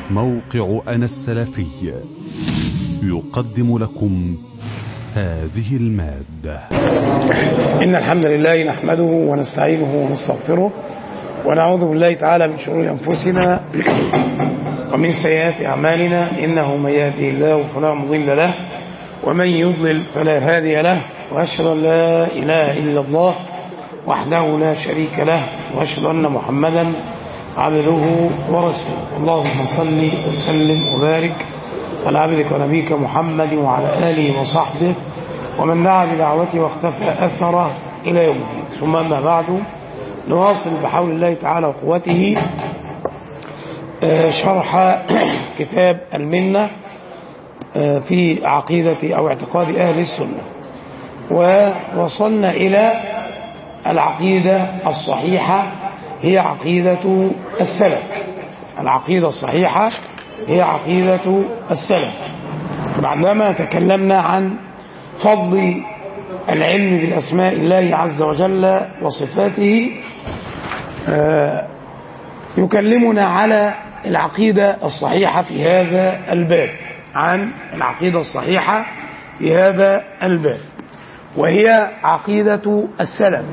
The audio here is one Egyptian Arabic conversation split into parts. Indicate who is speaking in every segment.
Speaker 1: موقع أنا السلفي يقدم لكم هذه المادة
Speaker 2: إن الحمد لله نحمده ونستعينه ونستغفره ونعوذ بالله تعالى من شرور أنفسنا ومن سيئات أعمالنا إنه من يهدي الله فلا مضل له ومن يضلل فلا هادي له وأشهد أن لا إله إلا الله وحده لا شريك له وأشهد أن محمدا عبده ورسوله اللهم صل وسلم وبارك على عبدك ونبيك محمد وعلى آله وصحبه ومن دعا بدعوته واختفى أثره إلى يوم الدين ثم أما بعد نواصل بحول الله تعالى وقوته شرح كتاب المنة في عقيدة أو اعتقاد أهل السنة ووصلنا إلى العقيدة الصحيحة هي عقيدة السلف العقيدة الصحيحة هي عقيدة السلف بعدما تكلمنا عن فضل العلم بالأسماء الله عز وجل وصفاته يكلمنا على العقيدة الصحيحة في هذا الباب عن العقيدة الصحيحة في هذا الباب وهي عقيدة السلف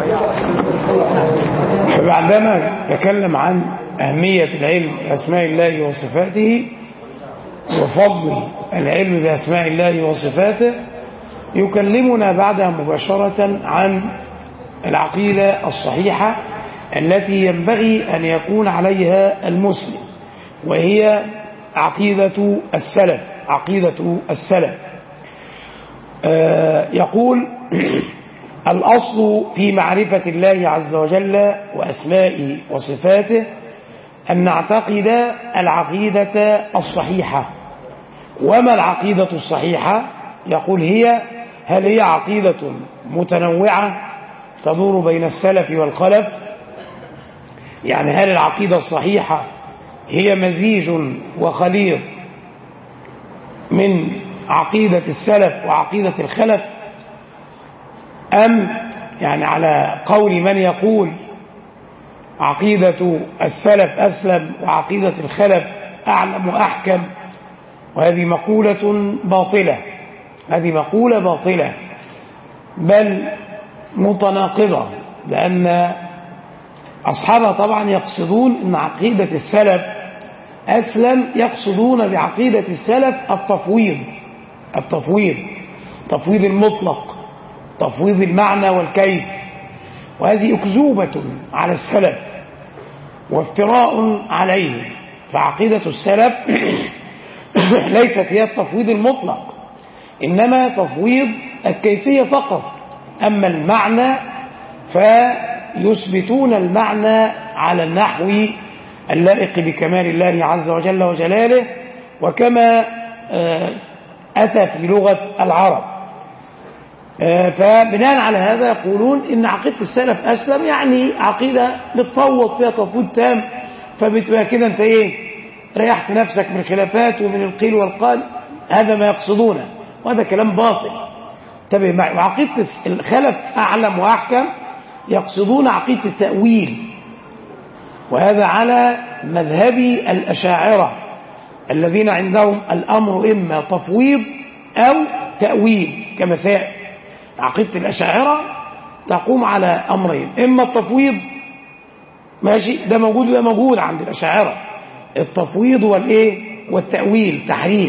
Speaker 2: فبعدما تكلم عن أهمية العلم بأسماء الله وصفاته وفضل العلم بأسماء الله وصفاته يكلمنا بعدها مباشرة عن العقيدة الصحيحة التي ينبغي أن يكون عليها المسلم وهي عقيدة السلف عقيدة السلف آه يقول الأصل في معرفة الله عز وجل وأسمائه وصفاته أن نعتقد العقيدة الصحيحة وما العقيدة الصحيحة يقول هي هل هي عقيدة متنوعة تدور بين السلف والخلف يعني هل العقيدة الصحيحة هي مزيج وخليط من عقيدة السلف وعقيدة الخلف أم يعني على قول من يقول عقيدة السلف أسلم وعقيدة الخلف أعلم وأحكم وهذه مقولة باطلة هذه مقولة باطلة بل متناقضة لأن أصحابها طبعا يقصدون أن عقيدة السلف أسلم يقصدون بعقيدة السلف التفويض التفويض تفويض المطلق تفويض المعنى والكيف وهذه أكذوبة على السلف وافتراء عليه فعقيدة السلف ليست هي التفويض المطلق إنما تفويض الكيفية فقط أما المعنى فيثبتون المعنى على النحو اللائق بكمال الله عز وجل وجلاله وكما أتى في لغة العرب فبناء على هذا يقولون إن عقيدة السلف أسلم يعني عقيدة بتفوض فيها تفويض تام فبتبقى كده أنت إيه ريحت نفسك من الخلافات ومن القيل والقال هذا ما يقصدونه وهذا كلام باطل انتبه معي وعقيدة الخلف أعلم وأحكم يقصدون عقيدة التأويل وهذا على مذهب الأشاعرة الذين عندهم الأمر إما تفويض أو تأويل كما سيأتي عقيدة الأشاعرة تقوم على أمرين إما التفويض ماشي ده موجود وده موجود عند الأشاعرة التفويض والإيه والتأويل تحريف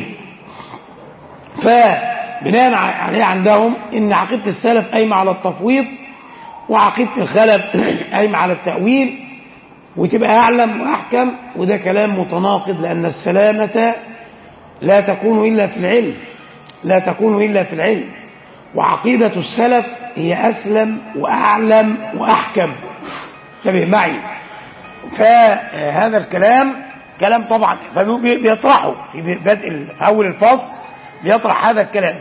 Speaker 2: فبناء عليه عندهم إن عقيدة السلف قايمة على التفويض وعقيدة الخلف قايمة على التأويل وتبقى أعلم وأحكم وده كلام متناقض لأن السلامة لا تكون إلا في العلم لا تكون إلا في العلم وعقيدة السلف هي أسلم وأعلم وأحكم انتبه معي فهذا الكلام كلام طبعا بيطرحه في بدء في أول الفصل بيطرح هذا الكلام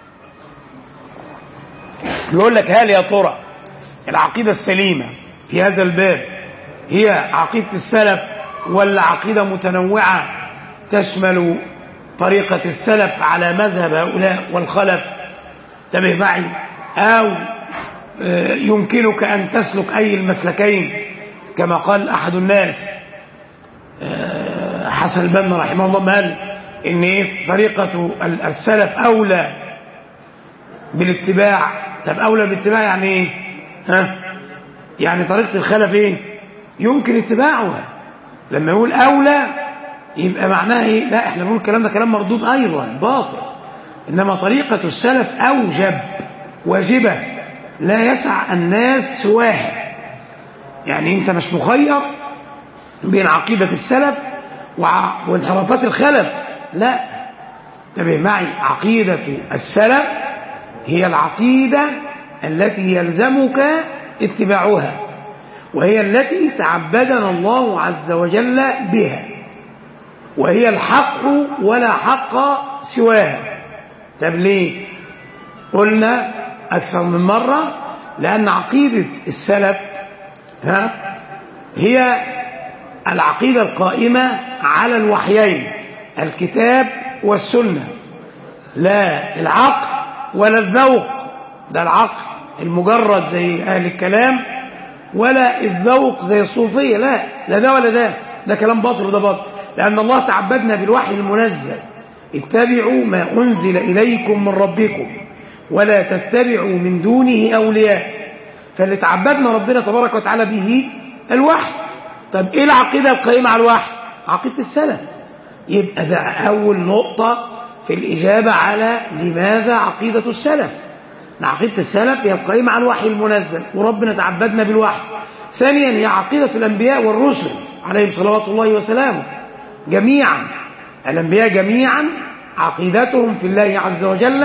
Speaker 2: بيقول لك هل يا ترى العقيدة السليمة في هذا الباب هي عقيدة السلف ولا عقيدة متنوعة تشمل طريقة السلف على مذهب هؤلاء والخلف انتبه معي أو يمكنك أن تسلك أي المسلكين كما قال أحد الناس حسن البنا رحمه الله ما قال ان ايه طريقة السلف اولى بالاتباع طب اولى بالاتباع يعني ايه ها يعني طريقة الخلف ايه يمكن اتباعها لما يقول اولى يبقى معناها ايه لا احنا بنقول الكلام ده كلام مردود ايضا باطل انما طريقة السلف اوجب واجبة لا يسع الناس سواها يعني انت مش مخير بين عقيدة السلف وانحرافات الخلف لا انتبه معي عقيدة السلف هي العقيدة التي يلزمك اتباعها وهي التي تعبدنا الله عز وجل بها وهي الحق ولا حق سواها طب ليه قلنا أكثر من مرة لأن عقيدة السلف ها هي العقيدة القائمة على الوحيين الكتاب والسنة لا العقل ولا الذوق ده العقل المجرد زي أهل الكلام ولا الذوق زي الصوفية لا لا ده ولا ده ده كلام باطل وده باطل لأن الله تعبدنا بالوحي المنزل اتبعوا ما أنزل إليكم من ربكم ولا تتبعوا من دونه أولياء فاللي تعبدنا ربنا تبارك وتعالى به الوحي طب ايه العقيدة القائمة على الوحي عقيدة السلف يبقى ده أول نقطة في الإجابة على لماذا عقيدة السلف عقيدة السلف هي القائمة على الوحي المنزل وربنا تعبدنا بالوحي ثانيا هي عقيدة الأنبياء والرسل عليهم صلوات الله وسلامه جميعا الأنبياء جميعا عقيدتهم في الله عز وجل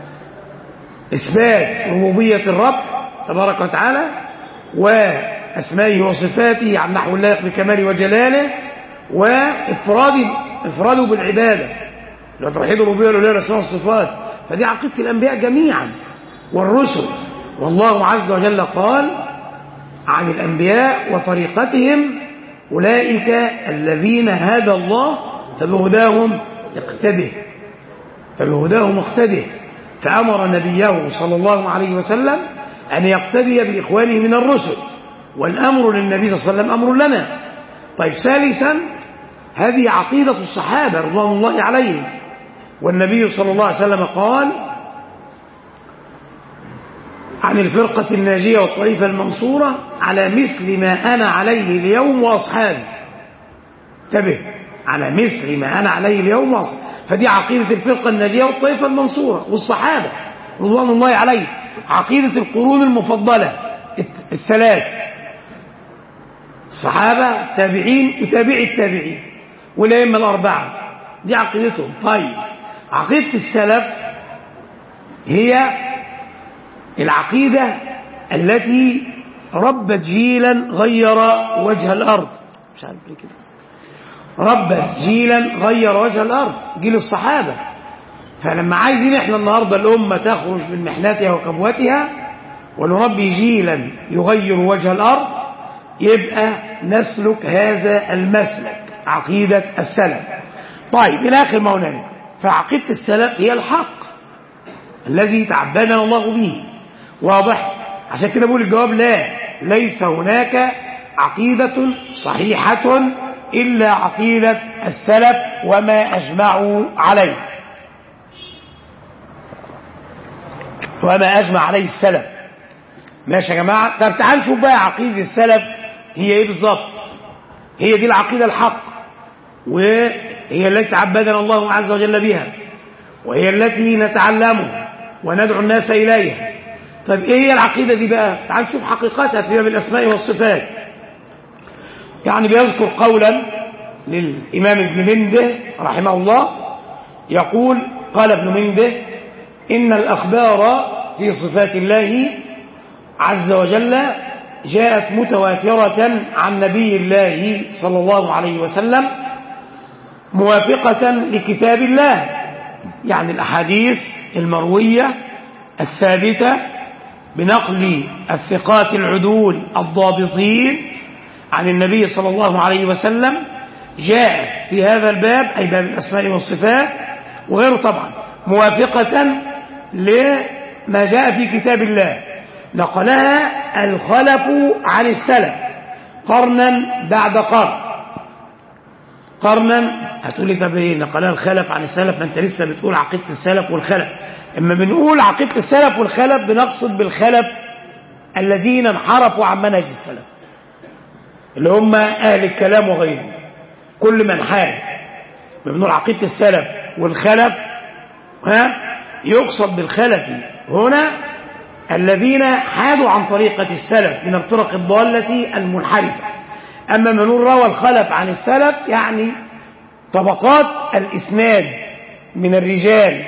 Speaker 2: إثبات ربوبية الرب تبارك وتعالى وأسمائه وصفاته عن نحو الله بكماله وجلاله وإفراد إفراده بالعبادة لو توحيد الربوبية والألوهية والأسماء والصفات فدي عقيدة الأنبياء جميعا والرسل والله عز وجل قال عن الأنبياء وطريقتهم أولئك الذين هدى الله فبهداهم اقتده فبهداهم اقتده فأمر نبيه صلى الله عليه وسلم أن يقتدي بإخوانه من الرسل والأمر للنبي صلى الله عليه وسلم أمر لنا طيب ثالثا هذه عقيدة الصحابة رضوان الله عليهم والنبي صلى الله عليه وسلم قال عن الفرقة الناجية والطائفة المنصورة على مثل ما أنا عليه اليوم وأصحابي انتبه على مثل ما أنا عليه اليوم وأصحابي فدي عقيدة الفرقة الناجية والطائفة المنصورة والصحابة رضوان الله عليه عقيدة القرون المفضلة الثلاث الصحابة تابعين وتابعي التابعين والأئمة الأربعة دي عقيدتهم طيب عقيدة السلف هي العقيدة التي ربت جيلا غير وجه الأرض مش عارف ليه كده ربت جيلا غير وجه الأرض جيل الصحابة فلما عايزين احنا النهاردة الأمة تخرج من محنتها وكبوتها ونربي جيلا يغير وجه الأرض يبقى نسلك هذا المسلك عقيدة السلف طيب إلى آخر ما هنالك فعقيدة السلف هي الحق الذي تعبدنا الله به واضح عشان كده بقول الجواب لا ليس هناك عقيدة صحيحة إلا عقيدة السلف وما أجمعوا عليه وما أجمع عليه السلف ماشي يا جماعة طب تعال نشوف بقى عقيدة السلف هي ايه بالظبط هي دي العقيدة الحق وهي التي تعبدنا الله عز وجل بها وهي التي نتعلمها وندعو الناس إليها طيب ايه هي العقيدة دي بقى تعال نشوف حقيقتها في باب الأسماء والصفات يعني بيذكر قولا للإمام ابن منده رحمه الله يقول قال ابن منده إن الأخبار في صفات الله عز وجل جاءت متواترة عن نبي الله صلى الله عليه وسلم موافقة لكتاب الله يعني الأحاديث المروية الثابتة بنقل الثقات العدول الضابطين عن النبي صلى الله عليه وسلم جاء في هذا الباب أي باب الأسماء والصفات وغير طبعا موافقة لما جاء في كتاب الله نقلها الخلف عن السلف قرنا بعد قرن قرنا هتقولي طب ايه نقلها الخلف عن السلف ما انت لسه بتقول عقيده السلف والخلف اما بنقول عقيده السلف والخلف بنقصد بالخلف الذين انحرفوا عن منهج السلف اللي هم اهل الكلام وغيرهم كل من حارب بنقول عقيده السلف والخلف ها يقصد بالخلف هنا الذين حادوا عن طريقة السلف من الطرق الضالة المنحرفة أما من روى الخلف عن السلف يعني طبقات الإسناد من الرجال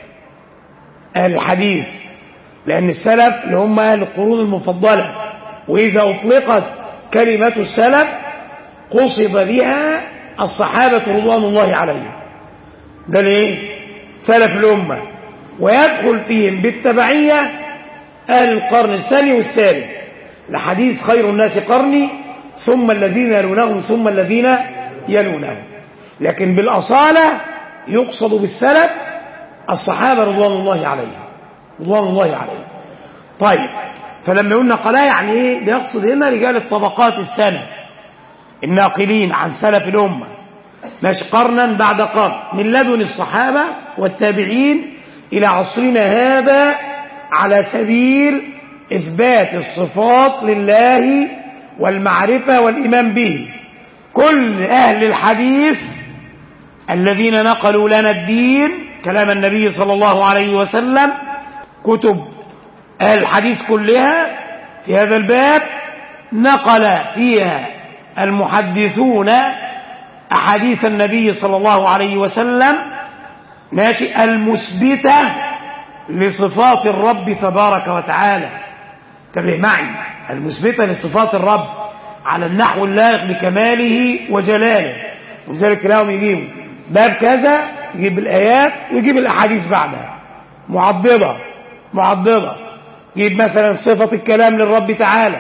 Speaker 2: أهل الحديث لأن السلف اللي هم أهل القرون المفضلة وإذا أطلقت كلمة السلف قصد بها الصحابة رضوان الله عليهم ده ليه سلف الأمة ويدخل فيهم بالتبعية أهل القرن الثاني والثالث لحديث خير الناس قرني ثم الذين يلونهم ثم الذين يلونهم لكن بالأصالة يقصد بالسلف الصحابة رضوان الله عليهم رضوان الله عليهم طيب فلما يقول نقلا يعني ايه بيقصد هنا رجال الطبقات السنة الناقلين عن سلف الأمة ماشي قرنا بعد قرن من لدن الصحابة والتابعين إلى عصرنا هذا على سبيل إثبات الصفات لله والمعرفة والإيمان به كل أهل الحديث الذين نقلوا لنا الدين كلام النبي صلى الله عليه وسلم كتب أهل الحديث كلها في هذا الباب نقل فيها المحدثون أحاديث النبي صلى الله عليه وسلم ماشي المثبتة لصفات الرب تبارك وتعالى انتبه معي المثبتة لصفات الرب على النحو اللائق بكماله وجلاله ولذلك لهم يجيبوا باب كذا يجيب الآيات ويجيب الأحاديث بعدها معضدة معضدة يجيب مثلا صفة الكلام للرب تعالى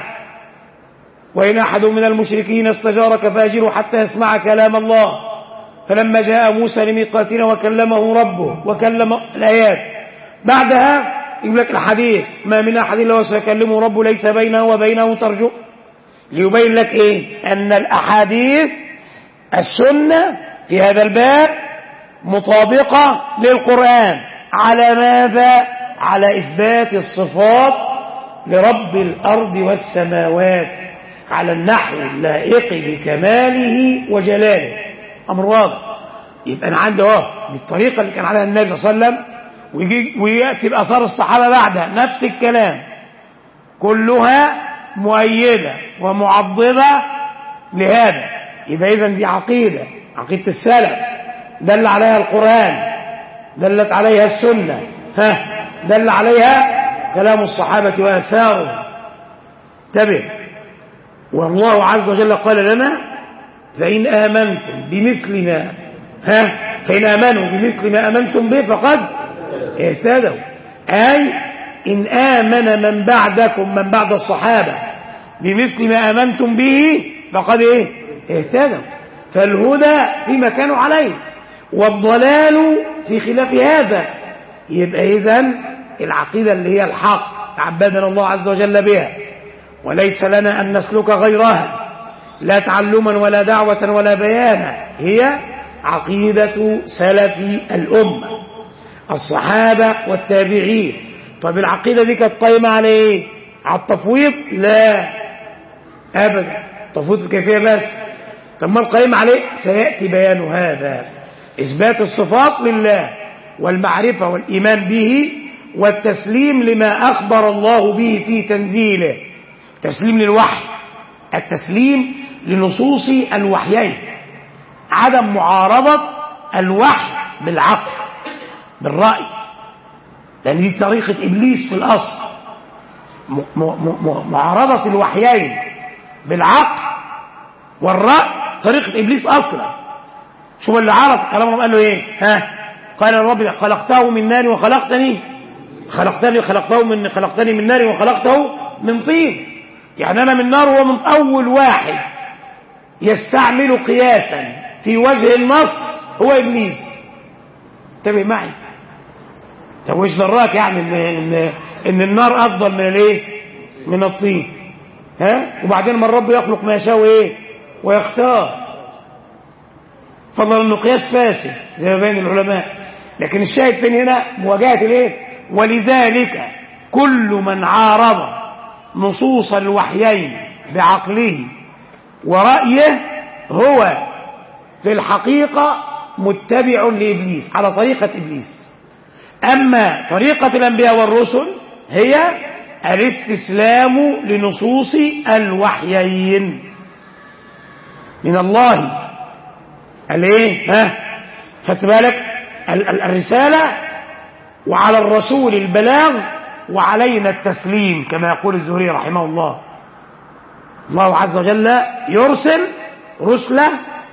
Speaker 2: وإن أحد من المشركين استجارك فأجره حتى يسمع كلام الله فلما جاء موسى لميقاتنا وكلمه ربه وكلم الآيات بعدها يقول لك الحديث ما من أحد إلا وسيكلمه ربه ليس بينه وبينه ترجو ليبين لك إيه أن الأحاديث السنة في هذا الباب مطابقة للقرآن على ماذا على إثبات الصفات لرب الأرض والسماوات على النحو اللائق بكماله وجلاله أمر واضح يبقى أنا عندي أهو دي الطريقة اللي كان عليها النبي صلى الله عليه وسلم ويجي ويأتي بأثار الصحابة بعدها نفس الكلام كلها مؤيدة ومعضدة لهذا يبقى إذا دي عقيدة عقيدة السلف دل عليها القرآن دلت عليها السنة ها دل عليها كلام الصحابة وآثارهم انتبه والله عز وجل قال لنا فإن آمنتم بمثل ما ها فإن آمنوا بمثل ما آمنتم به فقد اهتدوا أي إن آمن من بعدكم من بعد الصحابة بمثل ما آمنتم به فقد إيه اهتدوا فالهدى فيما كانوا عليه والضلال في خلاف هذا يبقى إذن العقيدة اللي هي الحق تعبدنا الله عز وجل بها وليس لنا أن نسلك غيرها لا تعلما ولا دعوة ولا بيانا هي عقيدة سلف الأمة الصحابة والتابعين طب العقيدة دي كانت قايمة على ايه على التفويض لا أبدا التفويض في كيفية بس طب ما القايمة عليه سيأتي بيان هذا إثبات الصفات لله والمعرفة والإيمان به والتسليم لما أخبر الله به في تنزيله تسليم للوحي التسليم لنصوص الوحيين عدم معارضة الوحي بالعقل بالرأي لأن دي طريقة إبليس في الأصل م م معارضة الوحيين بالعقل والرأي طريقة إبليس أصلا شوف اللي عرض كلام رب قال له إيه ها قال الرب خلقته من نار وخلقتني خلقتني خلقته من خلقتني من نار وخلقته من طين يعني أنا من نار هو من أول واحد يستعمل قياسا في وجه النص هو إبليس انتبه معي طب وش دراك يعني ان ان ان النار افضل من الايه من الطين ها وبعدين ما الرب يخلق ما يشاء ايه ويختار فضلا انه قياس فاسد زي ما بين العلماء لكن الشاهد فين هنا مواجهه الايه ولذلك كل من عارض نصوص الوحيين بعقله ورأيه هو في الحقيقة متبع لإبليس على طريقة إبليس أما طريقة الأنبياء والرسل هي الاستسلام لنصوص الوحيين من الله الايه ها خدت بالك ال- ال- الرسالة وعلى الرسول البلاغ وعلينا التسليم كما يقول الزهري رحمه الله الله عز وجل يرسل رسله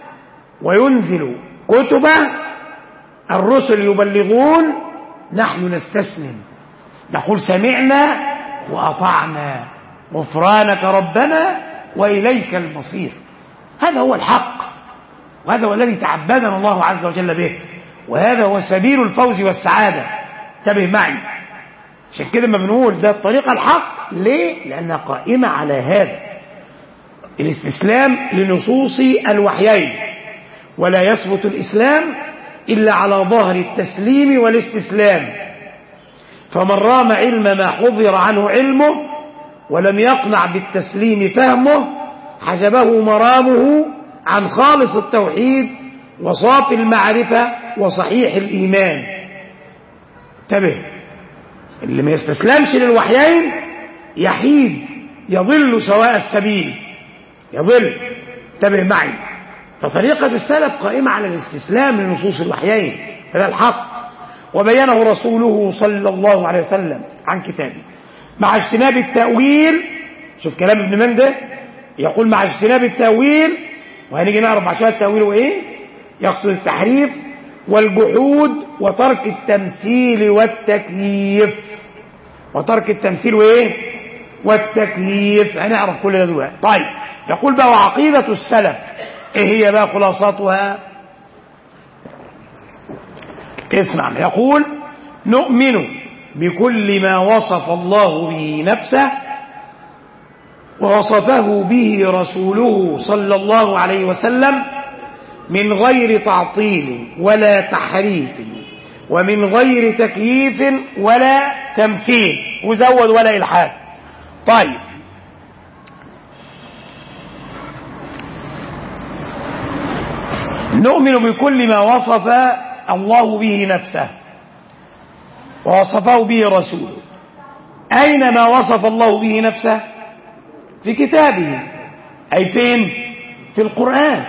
Speaker 2: وينزل كتبه الرسل يبلغون نحن نستسلم نقول سمعنا وأطعنا غفرانك ربنا وإليك المصير هذا هو الحق وهذا هو الذي تعبدنا الله عز وجل به وهذا هو سبيل الفوز والسعادة انتبه معي عشان كده ما بنقول ده الطريقة الحق ليه؟ لأنها قائمة على هذا الاستسلام لنصوص الوحيين ولا يثبت الإسلام إلا على ظهر التسليم والاستسلام فمن رام علم ما حضر عنه علمه ولم يقنع بالتسليم فهمه حجبه مرامه عن خالص التوحيد وصافي المعرفة وصحيح الإيمان انتبه اللي ما يستسلمش للوحيين يحيد يضل سواء السبيل يضل انتبه معي فطريقة السلف قائمة على الاستسلام لنصوص الوحيين هذا الحق وبينه رسوله صلى الله عليه وسلم عن كتابه مع اجتناب التأويل شوف كلام ابن منده يقول مع اجتناب التأويل وهنيجي نعرف عشان التأويل وايه يقصد التحريف والجحود وترك التمثيل والتكييف وترك التمثيل وايه والتكييف هنعرف كل ده دلوقتي طيب يقول بقى وعقيدة السلف ايه هي بقى خلاصتها اسمع يقول نؤمن بكل ما وصف الله به نفسه ووصفه به رسوله صلى الله عليه وسلم من غير تعطيل ولا تحريف ومن غير تكييف ولا تمثيل وزود ولا إلحاد طيب نؤمن بكل ما وصف الله به نفسه ووصفه به رسوله أين ما وصف الله به نفسه في كتابه أي فين في القرآن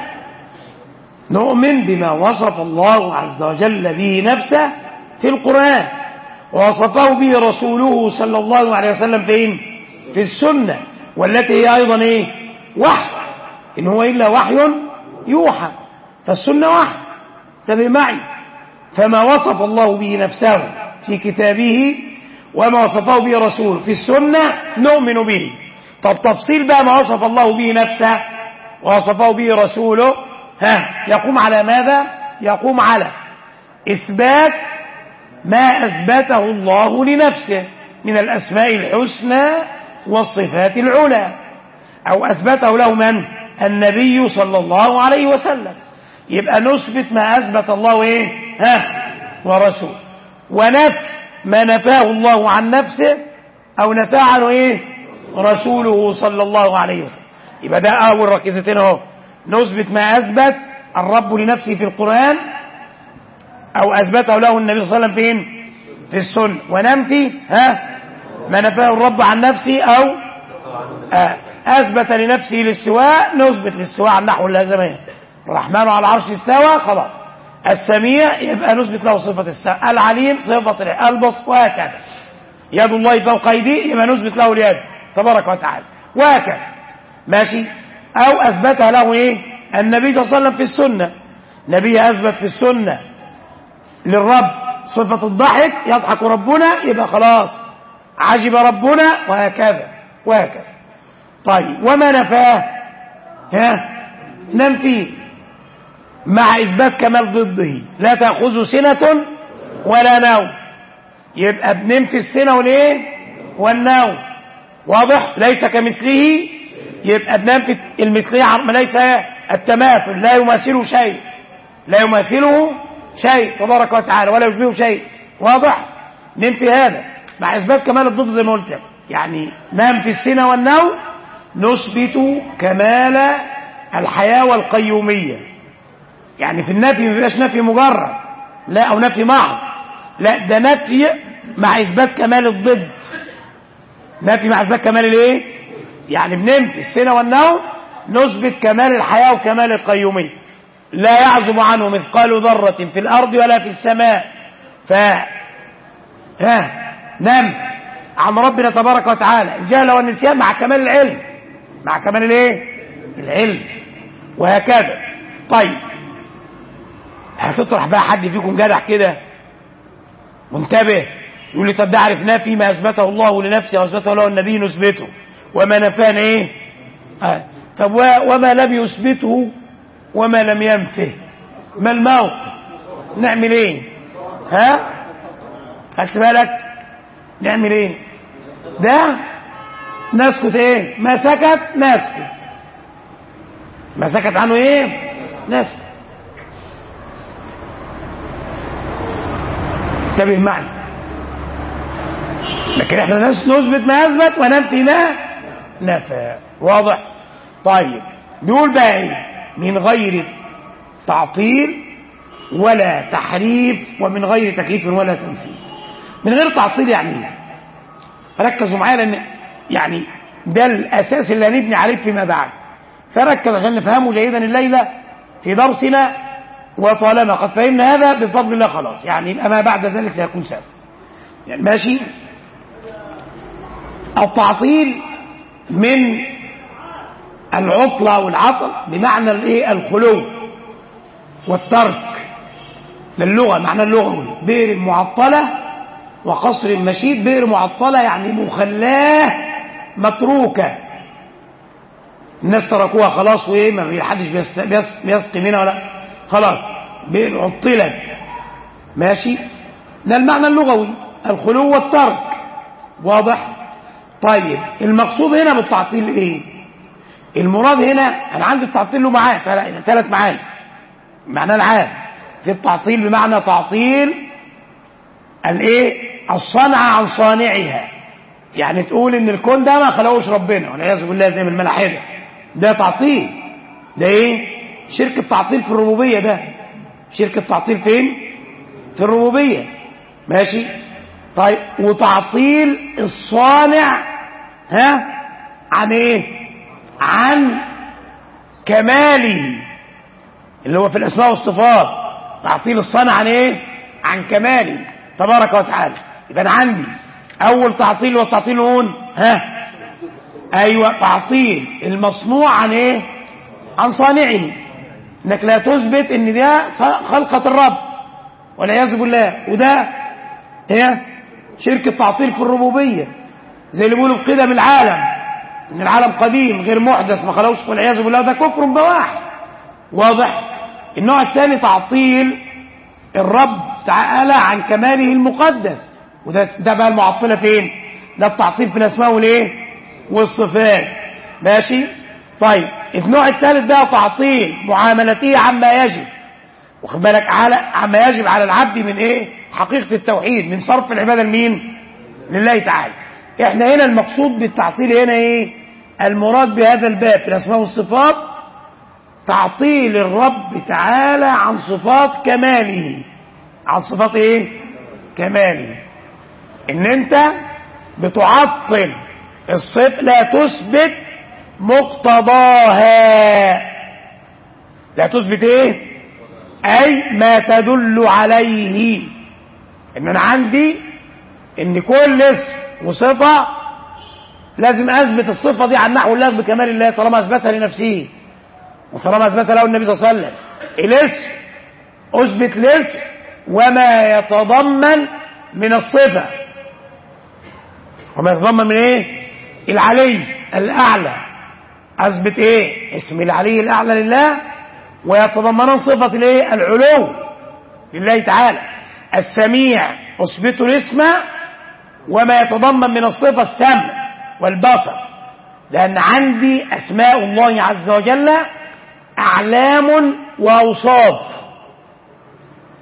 Speaker 2: نؤمن بما وصف الله عز وجل به نفسه في القرآن ووصفه به رسوله صلى الله عليه وسلم فين في السنة والتي هي أيضا إيه وحي إن هو إلا وحي يوحى فالسنة وحي انتبه معي فما وصف الله به نفسه في كتابه وما وصفه به رسوله في السنة نؤمن به طب تفصيل بقى ما وصف الله به نفسه ووصفه به رسوله ها يقوم على ماذا يقوم على إثبات ما أثبته الله لنفسه من الأسماء الحسنى والصفات العلى أو أثبته له من النبي صلى الله عليه وسلم يبقى نثبت ما أثبت الله إيه ها ورسول ونفي ما نفاه الله عن نفسه أو نفاه عنه إيه رسوله صلى الله عليه وسلم يبقى ده أول ركيزتين أهو نثبت ما أثبت الرب لنفسه في القرآن أو أثبته له النبي صلى الله عليه وسلم فين في السنة وننفي ها ما نفاه الرب عن نفسه أو آه أثبت لنفسه الاستواء نثبت الاستواء عن نحو اللازمين الرحمن على العرش استوى خلاص السميع يبقى نثبت له صفة السمع العليم صفة البص وهكذا يد الله فوق أيديه يبقى نثبت له اليد تبارك وتعالى وهكذا ماشي أو أثبتها له إيه النبي صلى الله عليه وسلم في السنة نبي أثبت في السنة للرب صفة الضحك يضحك ربنا يبقى خلاص عجب ربنا وهكذا وهكذا طيب وما نفاه ها ننفيه مع إثبات كمال ضده لا تأخذ سنة ولا نوم يبقى بننفي السنة والايه والنوم واضح ليس كمثله يبقى بننفي المثلية ليس التماثل لا يماثله شيء لا يماثله شيء تبارك وتعالى ولا يشبهه شيء واضح ننفي هذا مع اثبات كمال الضد زي ما قلت لك. يعني نام في السنة والنوم نثبت كمال الحياة والقيومية يعني في النفي ما بيبقاش نفي مجرد لا او نفي محض لا ده نفي مع اثبات كمال الضد نفي مع اثبات كمال الايه يعني بننفي السنة والنوم نثبت كمال الحياة وكمال القيومية لا يعزب عنه مثقال ذرة في الأرض ولا في السماء ف ها نم عن ربنا تبارك وتعالى الجهل والنسيان مع كمال العلم مع كمال الايه العلم وهكذا طيب هتطرح بقى حد فيكم جدع كده منتبه يقول لي طب ده عرفناه فيما اثبته الله لنفسه واثبته له النبي نثبته وما نفاه ايه آه. طب و- وما لم يثبته وما لم ينفه ما الموقف نعمل ايه ها خدت بالك نعمل ايه ده نسكت ايه ما سكت نسكت ما سكت عنه ايه نسكت انتبه معي لكن احنا ناس نثبت ما اثبت وننفي ما نفى واضح طيب بيقول بقى ايه من غير تعطيل ولا تحريف ومن غير تكييف ولا تمثيل من غير تعطيل يعني ايه ركزوا معايا لان يعني ده الاساس اللي هنبني عليه فيما بعد فركز عشان نفهمه جيدا الليله في درسنا وطالما قد فهمنا هذا بفضل الله خلاص يعني يبقى ما بعد ذلك سيكون سهل يعني ماشي التعطيل من العطلة والعطل بمعنى الايه الخلو والترك للغة معنى اللغوي بئر معطلة وقصر مشيد بئر معطلة يعني مخلاه متروكة الناس تركوها خلاص وايه ما حدش بيست- بيس- بيسقي منها ولا خلاص بئر عطلت ماشي ده المعنى اللغوي الخلو والترك واضح طيب المقصود هنا بالتعطيل ايه المراد هنا انا عندي التعطيل له معاه ثلاث معاني معناه العام في التعطيل بمعنى تعطيل الايه الصنعة عن صانعها يعني تقول ان الكون ده ما خلقوش ربنا والعياذ بالله زي ما الملاحده ده تعطيل ده ايه شركة تعطيل في الربوبية ده شركة تعطيل فين في الربوبية ماشي طيب وتعطيل الصانع ها عن ايه عن كماله اللي هو في الاسماء والصفات تعطيل الصانع عن ايه عن كماله تبارك وتعالى يبقى انا عندي اول تعطيل هو التعطيل هون ها ايوه تعطيل المصنوع عن ايه عن صانعه انك لا تثبت ان ده خلقة الرب والعياذ بالله وده هي شركة تعطيل في الربوبية زي اللي بيقولوا بقدم العالم ان العالم قديم غير محدث ما خلقوش والعياذ بالله ده كفر بواح واضح النوع الثاني تعطيل الرب تعالى عن كماله المقدس وده ده بقى المعطله فين ده التعطيل في الاسماء والايه والصفات ماشي طيب النوع الثالث ده تعطيل معاملته عما يجب واخد بالك على عما يجب على العبد من ايه حقيقه التوحيد من صرف العباده لمين لله تعالى احنا هنا المقصود بالتعطيل هنا ايه المراد بهذا الباب في الاسماء والصفات تعطيل الرب تعالى عن صفات كماله عن صفات ايه كماله ان انت بتعطل الصف لا تثبت مقتضاها لا تثبت ايه اي ما تدل عليه ان انا عندي ان كل اسم وصفه لازم اثبت الصفه دي عن نحو الله بكمال الله طالما اثبتها لنفسه وطالما اثبت له النبي صلى الله عليه وسلم الاسم اثبت الاسم وما يتضمن من الصفه وما يتضمن من ايه العلي الاعلى اثبت ايه اسم العلي الاعلى لله ويتضمن صفه الايه العلو لله تعالى السميع اثبت الاسم وما يتضمن من الصفه السمع والبصر لان عندي اسماء الله عز وجل اعلام واوصاف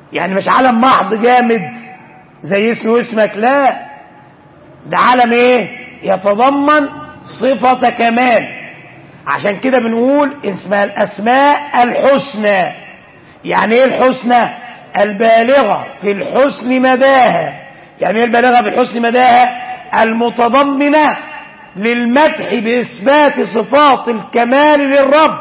Speaker 2: يعني مش علم محض جامد زي اسمي واسمك لا ده علم ايه يتضمن صفة كمال عشان كده بنقول اسمها الاسماء الحسنى يعني ايه الحسنى البالغة في الحسن مداها يعني ايه البالغة في الحسن مداها المتضمنة للمدح بإثبات صفات الكمال للرب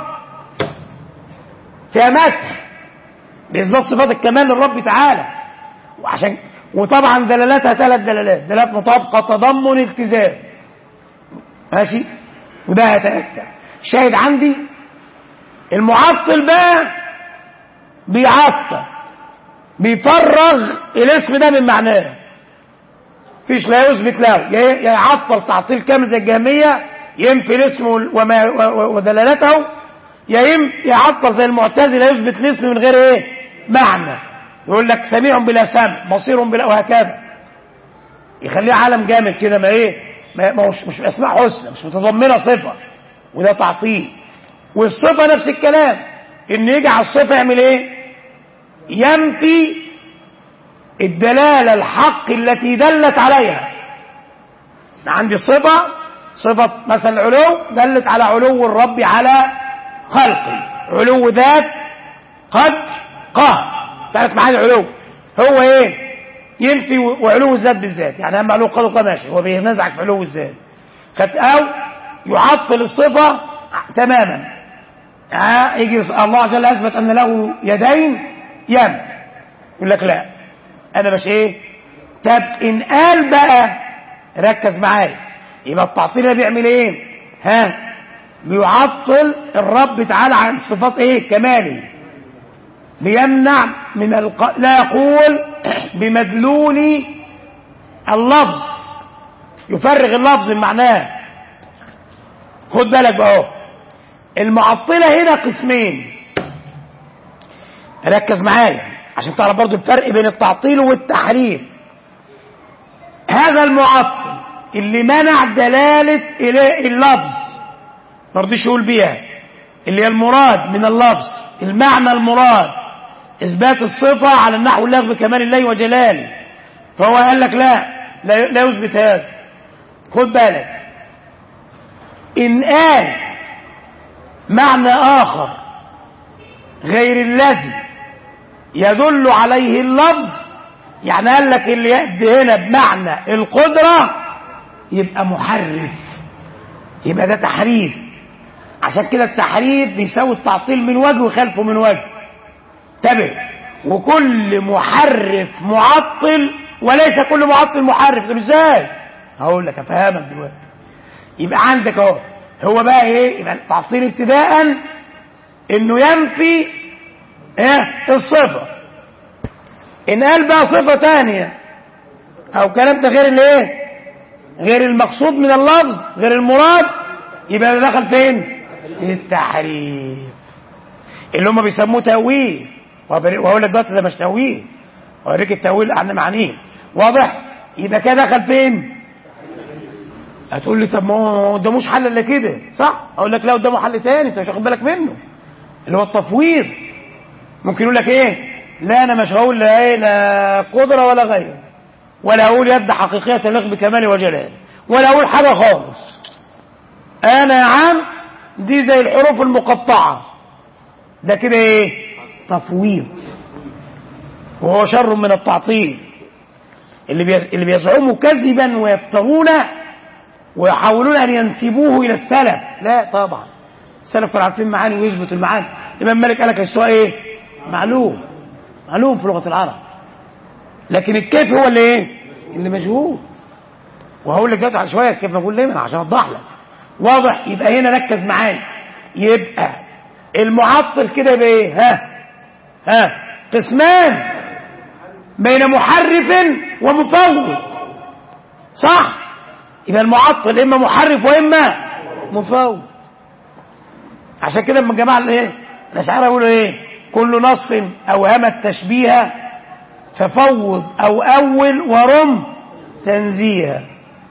Speaker 2: فيها مدح بإثبات صفات الكمال للرب تعالى وعشان وطبعا دلالاتها ثلاث دلالات دلالات مطابقة تضمن التزام ماشي وده هيتأكد شاهد عندي المعطل بقى بيعطل بيفرغ الاسم ده من معناه فيش لا يثبت له يا يعطل تعطيل كامل زي الجهمية ينفي الاسم وما ودلالته يا يعطل زي المعتزله يثبت الاسم من غير ايه معنى يقول لك سميع بلا سمع بصير بلا وهكذا يخليه عالم جامد كده ما ايه ما مش مش اسماء حسنى مش متضمنه صفه وده تعطيل والصفه نفس الكلام ان يجي على الصفه يعمل ايه ينفي الدلاله الحق التي دلت عليها عندي صفه صفه مثلا العلو دلت على علو الرب على خلقه علو ذات قدر قهر ثلاث معاني العلو هو ايه ينفي وعلو الذات بالذات يعني اما علو قدر قهر ماشي هو بينزعك في علو الذات او يعطل الصفه تماما آه يجي الله عز وجل اثبت ان له يدين يم يقول لك لا انا مش ايه طب ان قال بقى ركز معايا يبقى التعطيل ده بيعمل ايه ها بيعطل الرب تعالى عن صفات ايه كماله بيمنع من الق... لا يقول بمدلول اللفظ يفرغ اللفظ من معناه خد بالك بقى اهو المعطله هنا قسمين ركز معايا عشان تعرف برضو الفرق بين التعطيل والتحريف هذا المعطل اللي منع دلالة اللفظ ما رضيش يقول بيها اللي هي المراد من اللفظ المعنى المراد إثبات الصفة على النحو اللغة بكمال الله وجلاله فهو قال لك لا لا, لا يثبت هذا خد بالك إن قال معنى آخر غير الذي يدل عليه اللفظ يعني قال لك اللي يأتي هنا بمعنى القدرة يبقى محرف يبقى ده تحريف عشان كده التحريف بيساوي التعطيل من وجه وخلفه من وجه تابع وكل محرف معطل وليس كل معطل محرف طب ازاي هقول لك افهمك دلوقتي يبقى عندك اهو هو بقى ايه يبقى التعطيل ابتداء انه ينفي ايه الصفه ان قال بقى صفه ثانيه او كلام ده غير الايه غير المقصود من اللفظ غير المراد يبقى ده دخل فين التحريف اللي هم بيسموه تأويل وهقول لك دلوقتي ده مش تأويل اوريك التأويل عن معنيه واضح يبقى كده دخل فين هتقول لي طب ما هو قداموش حل الا كده صح اقول لك لا قدامه حل تاني انت مش واخد بالك منه اللي هو التفويض ممكن يقول لك ايه لا انا مش هقول لا ايه لا قدره ولا غير ولا اقول يد حقيقيه تليق بكمال وجلال ولا اقول حاجه خالص انا يا عم دي زي الحروف المقطعه ده كده ايه تفويض وهو شر من التعطيل اللي بيز... اللي بيزعموا كذبا ويفترون ويحاولون ان ينسبوه الى السلف لا طبعا السلف كانوا عارفين معاني ويثبتوا المعاني الامام مالك قال لك السؤال ايه معلوم معلوم في لغه العرب لكن الكيف هو اللي ايه اللي مجهول وهقول لك دلوقتي على شويه كيف بقول ليه عشان اوضح لك واضح يبقى هنا ركز معايا يبقى المعطل كده يبقى ايه ها ها قسمان بين محرف ومفوض صح يبقى المعطل اما محرف واما مفوض عشان كده لما الجماعه الايه الاشاعره يقولوا ايه كل نص اوهم التشبيه ففوض او اول ورم تنزيها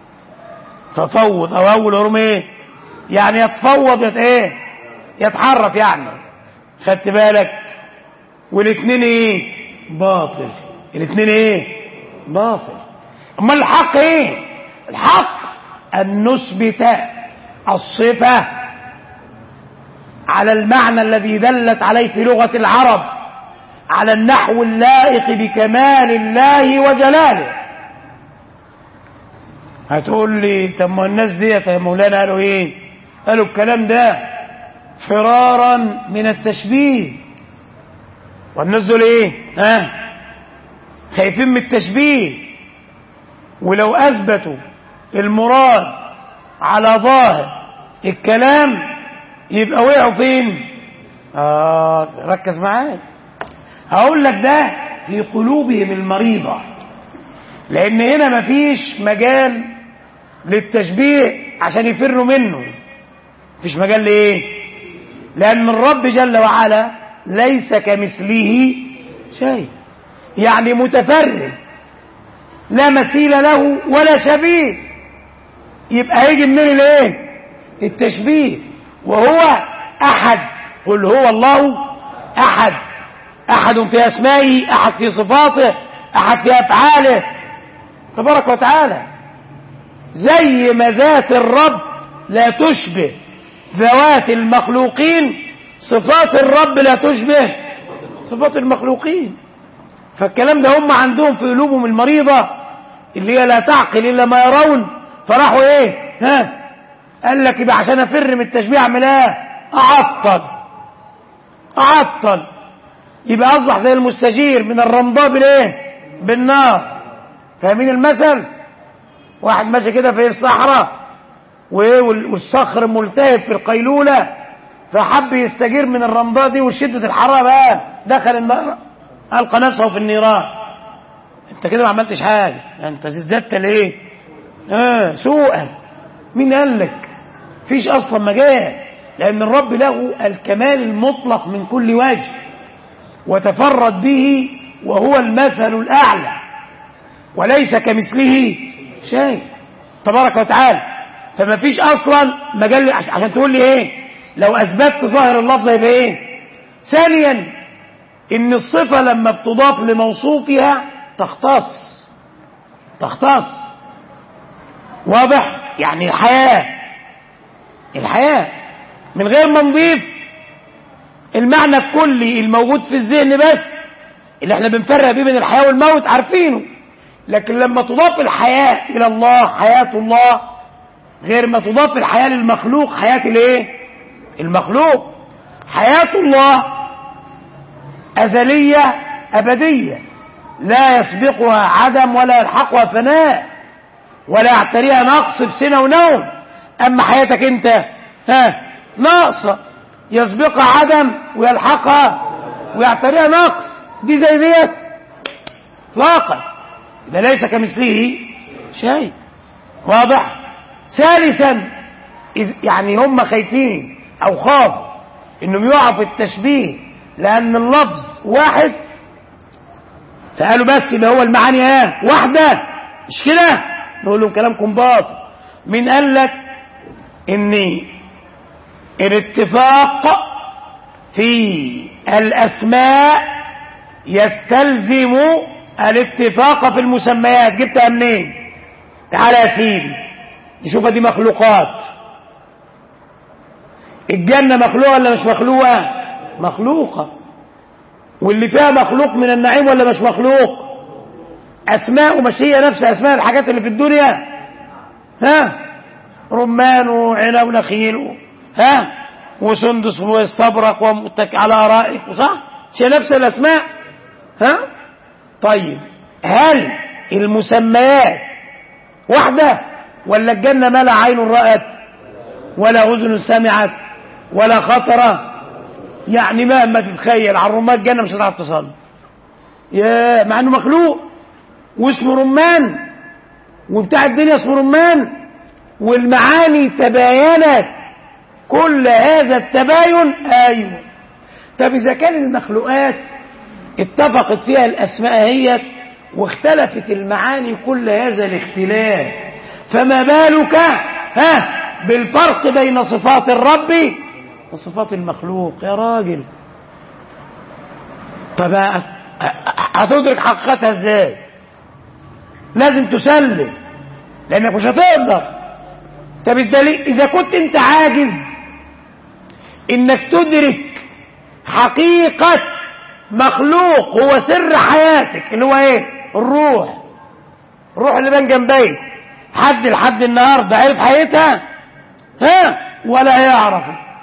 Speaker 2: ففوض او اول ورم ايه يعني يتفوض يت ايه يتحرف يعني خدت بالك والاثنين ايه باطل الاثنين ايه باطل اما الحق ايه الحق ان نثبت الصفه على المعنى الذي دلت عليه في لغه العرب على النحو اللائق بكمال الله وجلاله هتقول لي طب ما الناس ديت يا مولانا قالوا ايه قالوا الكلام ده فرارا من التشبيه والناس دول ايه ها خايفين من التشبيه ولو اثبتوا المراد على ظاهر الكلام يبقى وقعوا فين اه ركز معايا هقول لك ده في قلوبهم المريضة لان هنا مفيش مجال للتشبيه عشان يفروا منه مفيش مجال لايه لان الرب جل وعلا ليس كمثله شيء يعني متفرد لا مثيل له ولا شبيه يبقى هيجي منين الايه التشبيه وهو احد قل هو الله احد احد في اسمائه احد في صفاته احد في افعاله تبارك وتعالى زي ما ذات الرب لا تشبه ذوات المخلوقين صفات الرب لا تشبه صفات المخلوقين فالكلام ده هم عندهم في قلوبهم المريضة اللي هي لا تعقل إلا ما يرون فراحوا إيه ها قال لك يبقى عشان أفر من التشبيه أعمل إيه أعطل أعطل يبقى أصبح زي المستجير من الرمضاء بالإيه بالنار فاهمين المثل واحد ماشي كده في الصحراء وايه والصخر ملتهب في القيلولة فحب يستجير من الرمضاء دي وشدة الحرارة بقى دخل النار ألقى نفسه في النيران انت كده ما عملتش حاجة انت زدت ليه اه سوءا مين قال لك فيش اصلا مجال لان الرب له الكمال المطلق من كل وجه وتفرد به وهو المثل الاعلى وليس كمثله شيء تبارك وتعالى فما فيش اصلا مجال عشان تقول لي ايه لو اثبتت ظاهر اللفظ يبقى ايه ثانيا ان الصفة لما بتضاف لموصوفها تختص تختص واضح يعني الحياة الحياة من غير ما نضيف المعنى الكلي الموجود في الذهن بس اللي احنا بنفرق بيه بين الحياة والموت عارفينه لكن لما تضاف الحياة إلى الله حياة الله غير ما تضاف الحياة للمخلوق حياة الايه المخلوق حياة الله أزلية أبدية لا يسبقها عدم ولا يلحقها فناء ولا يعتريها نقص بسنة ونوم أما حياتك أنت ها ناقصة يسبقها عدم ويلحقها ويعتريها نقص دي زي ديت اطلاقا ده ليس كمثله شيء واضح ثالثا يعني هم خايفين او خافوا انهم يقعوا في التشبيه لان اللفظ واحد فقالوا بس يبقى هو المعاني ايه واحده مش كده نقول لهم كلامكم باطل مين قال لك ان الاتفاق في الاسماء يستلزم الاتفاق في المسميات جبتها منين تعالى يا سيدي نشوف دي مخلوقات الجنة مخلوقة ولا مش مخلوقة مخلوقة واللي فيها مخلوق من النعيم ولا مش مخلوق أسماء ومش هي نفس أسماء الحاجات اللي في الدنيا ها رمان وعنب ونخيل ها وسندس واستبرق ومتك على أرائك صح مش هي نفس الأسماء ها طيب هل المسميات واحدة ولا الجنة ما لا عين رأت ولا أذن سمعت ولا خطرة يعني مهما تتخيل على الرمان الجنة مش هتعرف تصل يا مع انه مخلوق واسمه رمان وبتاع الدنيا اسمه رمان والمعاني تباينت كل هذا التباين ايوه طب اذا كان المخلوقات اتفقت فيها الاسماء هي واختلفت المعاني كل هذا الاختلاف فما بالك ها بالفرق بين صفات الرب وصفات المخلوق يا راجل طب هتدرك حقيقتها ازاي لازم تسلم لانك مش هتقدر طب الدليل اذا كنت انت عاجز انك تدرك حقيقة مخلوق هو سر حياتك اللي هو ايه الروح الروح اللي بين جنبيك حد لحد النهارده عرف حقيقتها ها ولا يعرف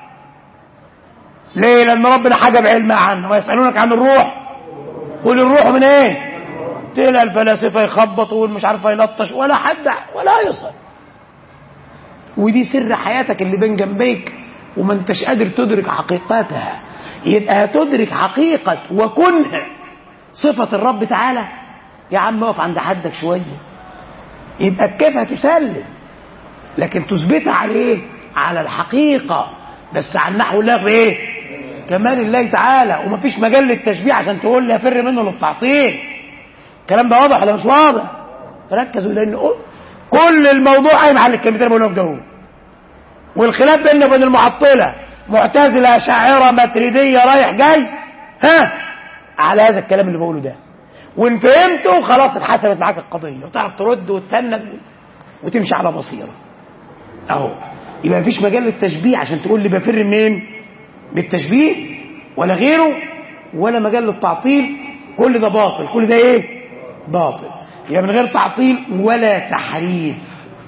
Speaker 2: ليه لان ربنا حجب علم عنه ويسالونك عن الروح قل الروح من ايه تلاقي الفلاسفه يخبطوا والمش عارف يلطش ولا حد ولا يصل ودي سر حياتك اللي بين جنبيك وما انتش قادر تدرك حقيقتها يبقى هتدرك حقيقة وكنها صفة الرب تعالى يا عم اقف عند حدك شوية يبقى كيف هتسلم لكن تثبتها على ايه على الحقيقة بس عن نحو الله في ايه كمال الله تعالى ومفيش مجال للتشبيه عشان تقول لي افر منه للتعطيل الكلام ده واضح ولا مش واضح ركزوا لان كل الموضوع قايم على الكلمتين اللي بقولهم دول والخلاف بيننا وبين المعطله معتزله اشاعره ماتريديه رايح جاي ها على هذا الكلام اللي بقوله ده وان فهمته خلاص اتحسبت معاك القضيه وتعرف ترد وتفند وتمشي على بصيره اهو يبقى مفيش مجال للتشبيه عشان تقول لي بفر منين بالتشبيه ولا غيره ولا مجال للتعطيل كل ده باطل كل ده ايه باطل يبقى من غير تعطيل ولا تحريف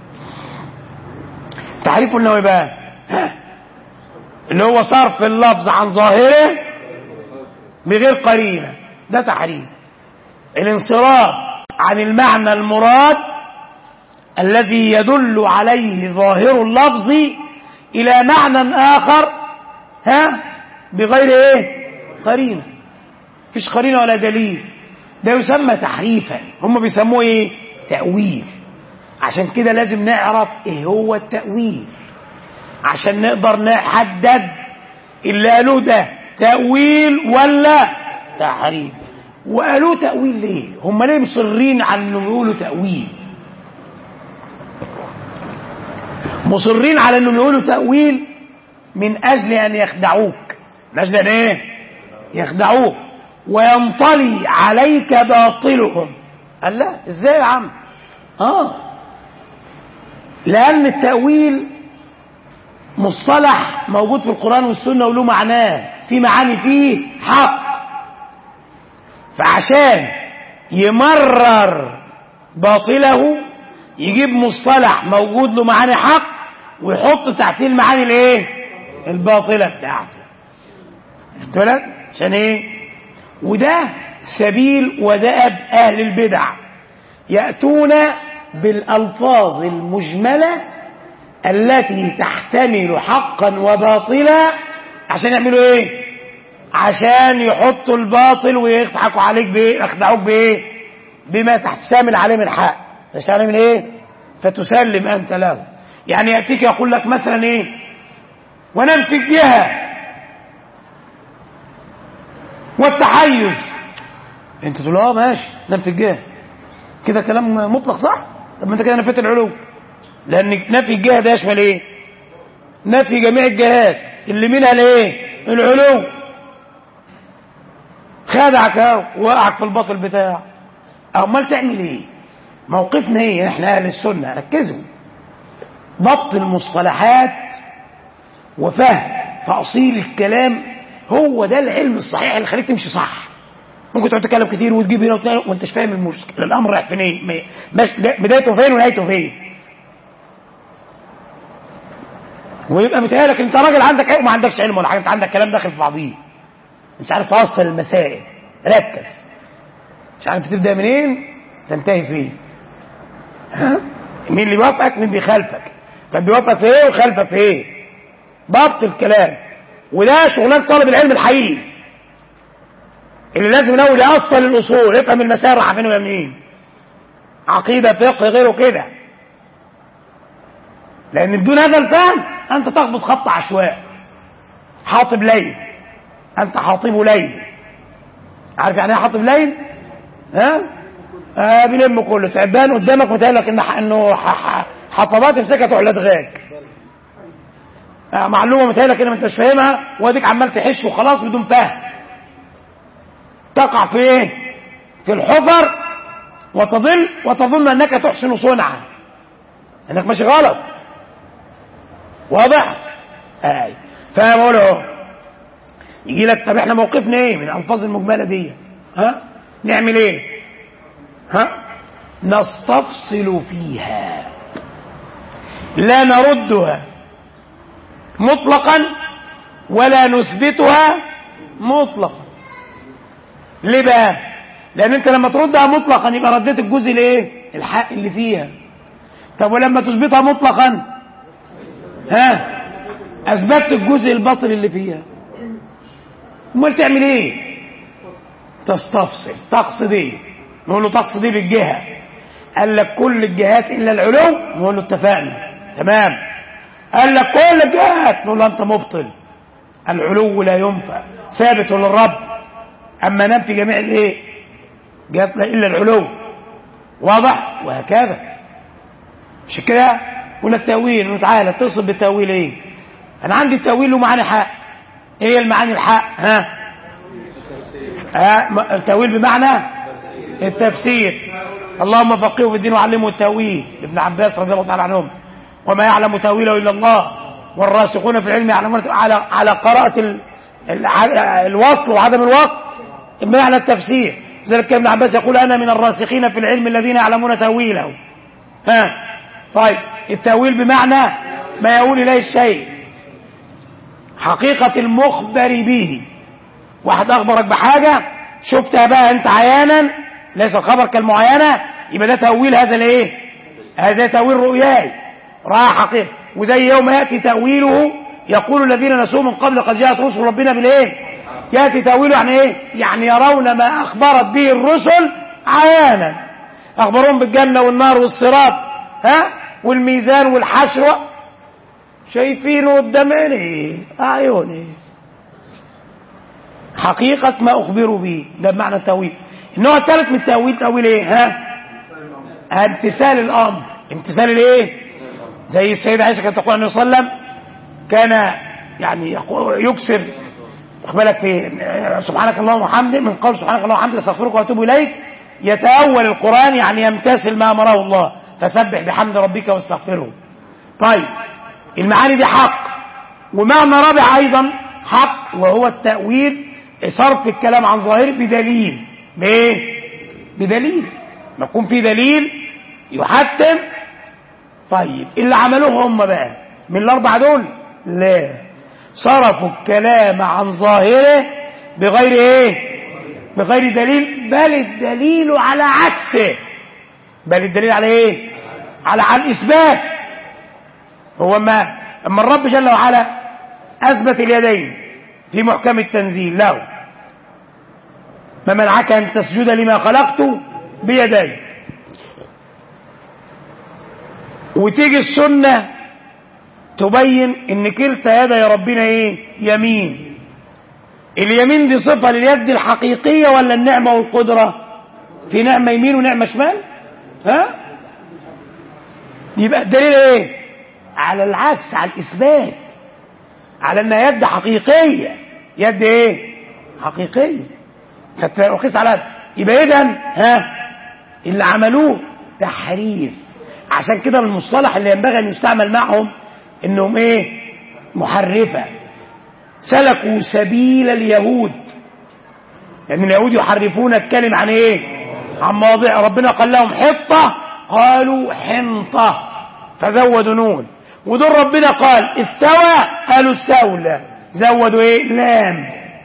Speaker 2: تحريف قلنا ايه بقى ها اللي هو صرف اللفظ عن ظاهره بغير قرينه ده تحريف الانصراف عن المعنى المراد الذي يدل عليه ظاهر اللفظ الى معنى اخر ها بغير ايه قرينه مفيش قرينه ولا دليل ده يسمى تحريفا هم بيسموه ايه تاويل عشان كده لازم نعرف ايه هو التاويل عشان نقدر نحدد اللي قالوه ده تاويل ولا تحريف وقالوه تاويل ليه هم ليه مصرين على انهم يقولوا تاويل مصرين على انهم يقولوا تاويل من اجل ان يخدعوك من اجل ان ايه يخدعوك وينطلي عليك باطلهم قال لا ازاي يا عم اه لان التاويل مصطلح موجود في القران والسنه وله معناه في معاني فيه حق فعشان يمرر باطله يجيب مصطلح موجود له معاني حق ويحط تحتيه المعاني الايه الباطله بتاعته خدت بالك عشان ايه وده سبيل ودأب اهل البدع ياتون بالالفاظ المجمله التي تحتمل حقا وباطلا عشان يعملوا ايه عشان يحطوا الباطل ويضحكوا عليك بايه يخدعوك بايه بما تحتمل عليه من حق تحتمل من ايه فتسلم انت له يعني ياتيك يقول لك مثلا ايه ونام في الجهه والتحيز انت تقول اه ماشي نام في الجهه كده كلام مطلق صح طب ما انت كده نفيت العلو لان نفي الجهه ده يشمل ايه نفي جميع الجهات اللي منها الايه العلو خدعك اهو وقعك في الباطل بتاعه امال تعمل ايه موقفنا ايه احنا اهل السنه ركزوا ضبط المصطلحات وفهم تأصيل الكلام هو ده العلم الصحيح اللي يخليك تمشي صح ممكن تقعد تتكلم كتير وتجيب هنا وتنقل وانت مش فاهم المشكله الامر رايح فين ايه بدايته فين ونهايته فين ويبقى متهيألك انت راجل عندك علم وما عندكش علم ولا حاجه انت عندك كلام داخل في بعضيه مش عارف توصل المسائل ركز مش عارف تبدا منين تنتهي فين ها مين اللي بيوافقك مين بيخالفك طب بيوافقك في ايه ويخالفك في ايه ضبط الكلام وده شغلان طالب العلم الحقيقي اللي لازم من اول يأصل الاصول يفهم المسائل رايحه فين ويا منين عقيده فقه غيره كده لان بدون هذا الفهم انت تخبط خط عشواء حاطب ليل انت حاطب ليل عارف يعني ايه حاطب ليل ها آه بيلم كله تعبان قدامك وتقول ان انه حطبات امسكها تروح لدغاك آه معلومه متهيألك ان ما انتش فاهمها واديك عمال تحش وخلاص بدون فهم تقع في ايه في الحفر وتضل وتظن انك تحسن صنعا انك ماشي غلط واضح اي فبقول اهو يجي لك طب احنا موقفنا ايه من الالفاظ المجمله دي ها نعمل ايه ها نستفصل فيها لا نردها مطلقا ولا نثبتها مطلقا ليه بقى لان انت لما تردها مطلقا يبقى رديت الجزء الايه الحق اللي فيها طب ولما تثبتها مطلقا ها اثبتت الجزء الباطل اللي فيها امال تعمل ايه تستفصل تقصد ايه نقول له تقصد ايه بالجهه قال لك كل الجهات الا العلو نقول له اتفقنا تمام قال لك كل الجهات نقول له انت مبطل العلو لا ينفع ثابت للرب اما ننفي جميع الايه جهات لا الا العلو واضح وهكذا مش كده يقول لك تاويل نقول تعالى اتصل بالتاويل ايه انا عندي التاويل له معاني حق ايه المعاني الحق ها ها التاويل بمعنى التفسير اللهم فقهه في الدين وعلمه التاويل ابن عباس رضي الله تعالى عنهم وما يعلم تاويله الا الله والراسخون في العلم يعلمون على على قراءه ال... ال... الوصل وعدم الوصل بمعنى التفسير لذلك ابن عباس يقول انا من الراسخين في العلم الذين يعلمون تاويله ها طيب التاويل بمعنى ما يقول اليه الشيء حقيقه المخبر به واحد اخبرك بحاجه شفتها بقى انت عيانا ليس الخبر كالمعاينه يبقى ده تاويل هذا الايه هذا تاويل رؤياي راى حقيقه وزي يوم ياتي تاويله يقول الذين نسوا من قبل قد جاءت رسل ربنا بالايه ياتي تاويله يعني ايه يعني يرون ما اخبرت به الرسل عيانا اخبرهم بالجنه والنار والصراط ها والميزان والحشر شايفينه قدام عيني اعيني حقيقة ما أخبروا به ده بمعنى التأويل النوع الثالث من التأويل تأويل إيه ها امتثال الأمر امتثال الإيه زي السيدة عائشة كانت تقول عليه وسلم كان يعني يكسر بالك في سبحانك اللهم وحمدك من قول سبحانك اللهم وحمدك استغفرك واتوب اليك يتأول القرآن يعني يمتثل ما أمره الله فسبح بحمد ربك واستغفره طيب المعاني دي حق ومعنى رابع أيضا حق وهو التأويل صرف الكلام عن ظاهره بدليل بايه بدليل ما يكون في دليل يحتم طيب اللي عملوه هم بقى من الاربعه دول لا صرفوا الكلام عن ظاهره بغير ايه بغير دليل بل الدليل على عكسه بل الدليل على ايه على على الاثبات هو ما اما الرب جل وعلا اثبت اليدين في محكم التنزيل له ما منعك ان تسجد لما خلقت بيدي وتيجي السنه تبين ان كلتا يدي ربنا ايه يمين اليمين دي صفه لليد الحقيقيه ولا النعمه والقدره في نعمه يمين ونعمه شمال ها يبقى الدليل ايه على العكس على الاثبات على انها يد حقيقيه يد ايه حقيقيه فتقيس على يبقى اذا ها اللي عملوه تحريف عشان كده المصطلح اللي ينبغي ان يستعمل معهم انهم ايه محرفه سلكوا سبيل اليهود لان يعني اليهود يحرفون الكلم عن ايه عن مواضيع ربنا قال لهم حطه قالوا حنطه فزودوا نون ودول ربنا قال استوى قالوا استولى زودوا ايه لام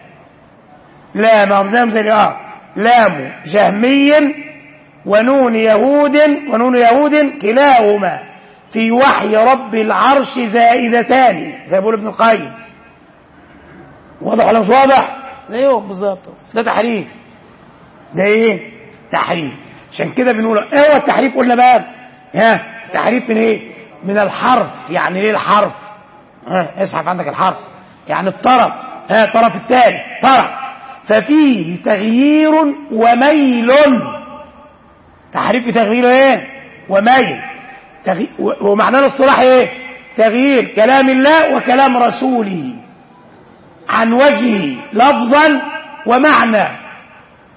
Speaker 2: لام زي زي اه لام جهمي ونون يهود ونون يهود كلاهما في وحي رب العرش زائدتان زي بيقول ابن القيم واضح ولا مش واضح؟ زيهم بالظبط ده تحريف ده ايه؟ تحريف عشان كده بنقول ايه هو التحريف قلنا بقى ها تحريف من ايه؟ من الحرف يعني ايه الحرف؟ ها اسحب عندك الحرف يعني الطرف ها الطرف الثاني طرف ففيه تغيير وميل تحريف تغيير ايه؟ وميل تغي... ومعناه الاصطلاح ايه تغيير كلام الله وكلام رسوله عن وجهه لفظا ومعنى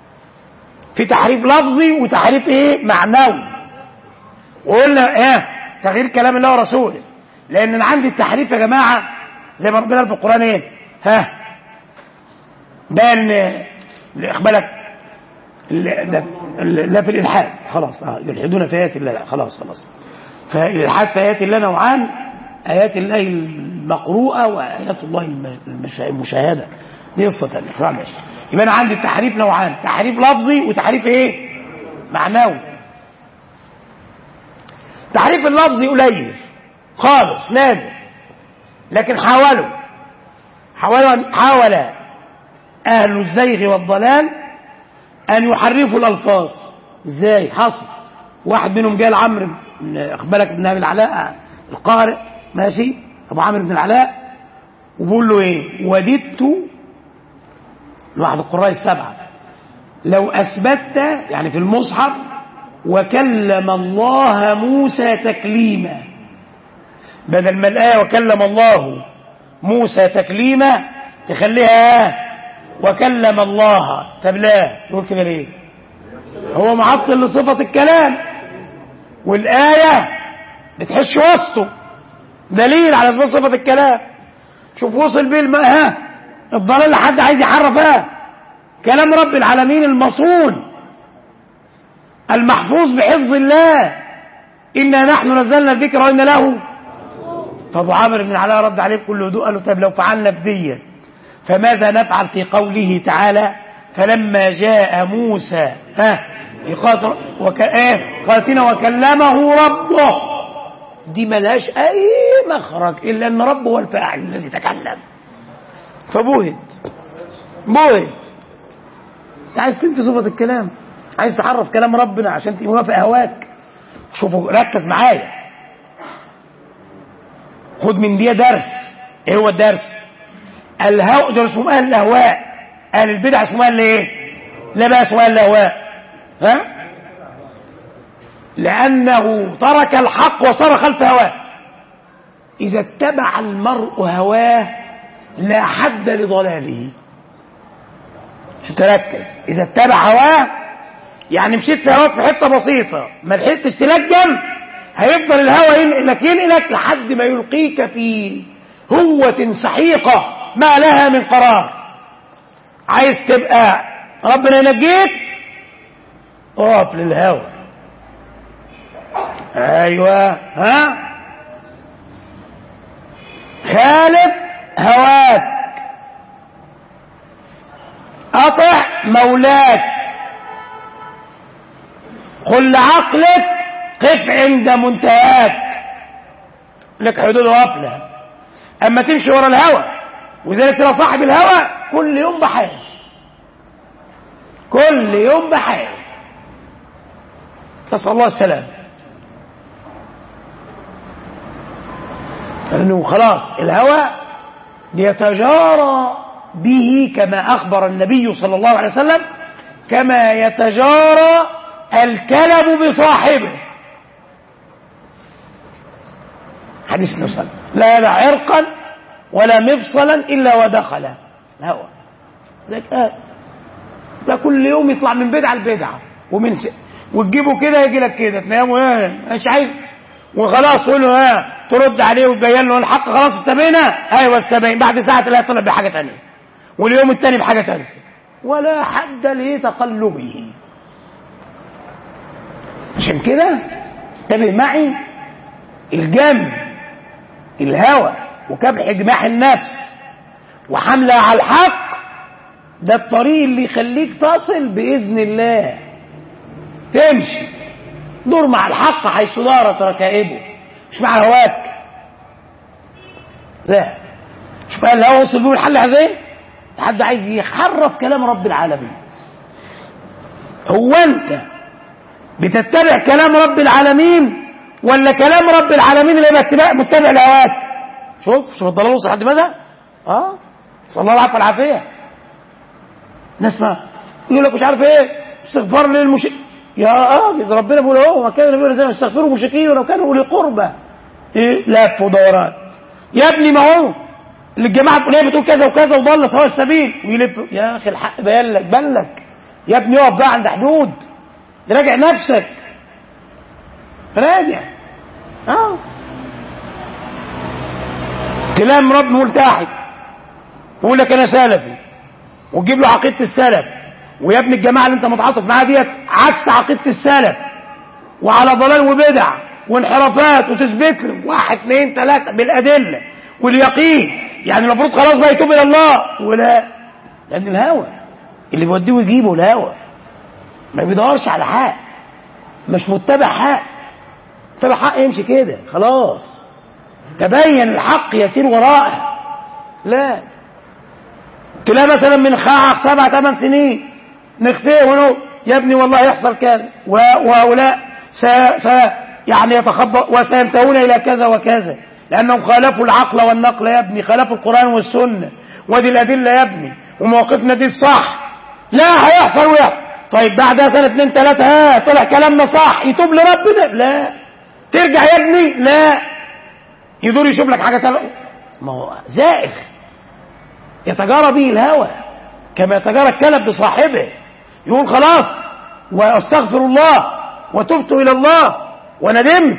Speaker 2: في تحريف لفظي وتحريف ايه معنوي وقلنا ايه تغيير كلام الله ورسوله لان انا عندي التحريف يا جماعه زي ما ربنا قال في القران ايه ها ده ال- اخبالك ال- ده ال- ده في الالحاد خلاص اه يلحدون في ايات الله لا خلاص خلاص فالالحاد في ايات الله نوعان ايات الله المقروءه وايات الله الم- المشا- المشاهده دي قصه ثانيه اسمع ماشي يبقى انا عندي التحريف نوعان تحريف لفظي وتحريف ايه معنوي التحريف اللفظي قليل خالص نادر لكن حاولوا حاولوا حاول اهل الزيغ والضلال ان يحرفوا الالفاظ ازاي حصل واحد منهم جاء لعمرو بن اخبالك بن ابي العلاء القارئ ماشي ابو عمرو بن العلاء وبيقول له ايه وددت لواحد القراء السبعه لو اثبتت يعني في المصحف وكلم الله موسى تكليما بدل ما الايه وكلم الله موسى تكليما تخليها وكلم الله طب لا تقول كده ليه هو معطل لصفة الكلام والآية بتحش وسطه دليل على اثبات صفة الكلام شوف وصل بيه الم... ها الضلال لحد عايز يحرفها كلام رب العالمين المصون المحفوظ بحفظ الله إنا نحن نزلنا الذكر وإنا له فابو عامر بن العلاء رد عليه بكل هدوء قال له طب لو فعلنا بدية فماذا نفعل في قوله تعالى فلما جاء موسى ها يقاتل وك... ايه قاتنا وكلمه ربه دي ملهاش اي مخرج الا ان ربه هو الفاعل الذي تكلم فبهت بهت انت عايز تنفي صفه الكلام عايز تعرف كلام ربنا عشان توافق هواك شوفوا ركز معايا خد من دي درس ايه هو الدرس الهوى دول اسمهم اهل الاهواء اهل البدع اسمهم اهل ايه لا بقى اسمهم اهل الاهواء ها لانه ترك الحق وصار خلف هواه اذا اتبع المرء هواه لا حد لضلاله عشان تركز اذا اتبع هواه يعني مشيت في هواك في حته بسيطه ما لحقتش تلجم هيفضل الهوى ينقلك ينقلك لحد ما يلقيك في هوة سحيقة ما لها من قرار عايز تبقى ربنا ينجيك اقف للهوى ايوه ها خالف هواك اطع مولاك قل لعقلك قف عند منتهاك لك حدود وقفلة اما تمشي ورا الهوى وذلك ترى صاحب الهوى كل يوم بحال كل يوم بحال نسأل الله السلام لأنه خلاص الهوى يتجارى به كما أخبر النبي صلى الله عليه وسلم كما يتجارى الكلب بصاحبه حديث النبي صلى الله عليه وسلم لا يدع عرقا ولا مفصلا إلا ودخل الهوى زي قال ده كل يوم يطلع من بدعة لبدعة ومن س... وتجيبه كده يجي لك كده تنامه ايه مش عايز وخلاص تقول له ها ترد عليه وتبين له الحق خلاص استبينا ايوه استبين بعد ساعه تلاقي طلع بحاجه ثانيه واليوم الثاني بحاجه ثالثه ولا حد لتقلبه عشان كده انتبه معي الجم الهوى وكبح جماح النفس وحملة على الحق ده الطريق اللي يخليك تصل بإذن الله تمشي دور مع الحق حيث دارت ركائبه مش مع هواك لا شوف بقى الهوى وصل بيه الحل ازاي حد عايز يحرف كلام رب العالمين هو انت بتتبع كلام رب العالمين ولا كلام رب العالمين اللي متبع متبع لهواك شوف شوف الضلال وصل لحد ماذا اه صلى الله العافيه والعافيه ناس ما يقول لك مش عارف ايه استغفار للمشرك يا اه ده ربنا بيقول اهو ما كان بيقول زي ما استغفروا المشركين ولو كانوا اولي قربى ايه لف ودوران يا ابني ما هو اللي الجماعه الفلانيه بتقول كذا وكذا وضل سواء السبيل ويلف يا اخي الحق بين لك بان لك يا ابني اقف بقى عند حدود راجع نفسك راجع اه تلاقي مراد ملتحي يقول لك انا سلفي وتجيب له عقيده السلف ويا ابن الجماعه اللي انت متعاطف معاها ديت عكس عقيده السلف وعلى ضلال وبدع وانحرافات وتثبت له واحد اثنين ثلاثه بالادله واليقين يعني المفروض خلاص بقى يتوب الى الله ولا لان الهوى اللي بيوديه ويجيبه الهوى ما بيدورش على حق مش متبع حق متبع حق يمشي كده خلاص تبين الحق يسير وراءه لا تلاقي مثلا من خاعك سبع ثمان سنين نختيه ونقول يا ابني والله يحصل كذا وهؤلاء س... س... يعني يتخبط وسينتهون الى كذا وكذا لانهم خالفوا العقل والنقل يا ابني خالفوا القران والسنه ودي الادله يا ابني ومواقفنا دي الصح لا هيحصل ويحصل طيب بعدها سنه اتنين تلاته ها طلع كلامنا صح يتوب لربنا لا ترجع يا ابني لا يدور يشوف لك حاجه تانية ما هو زائغ يتجارى به الهوى كما يتجارى الكلب بصاحبه يقول خلاص واستغفر الله وتبت الى الله وندمت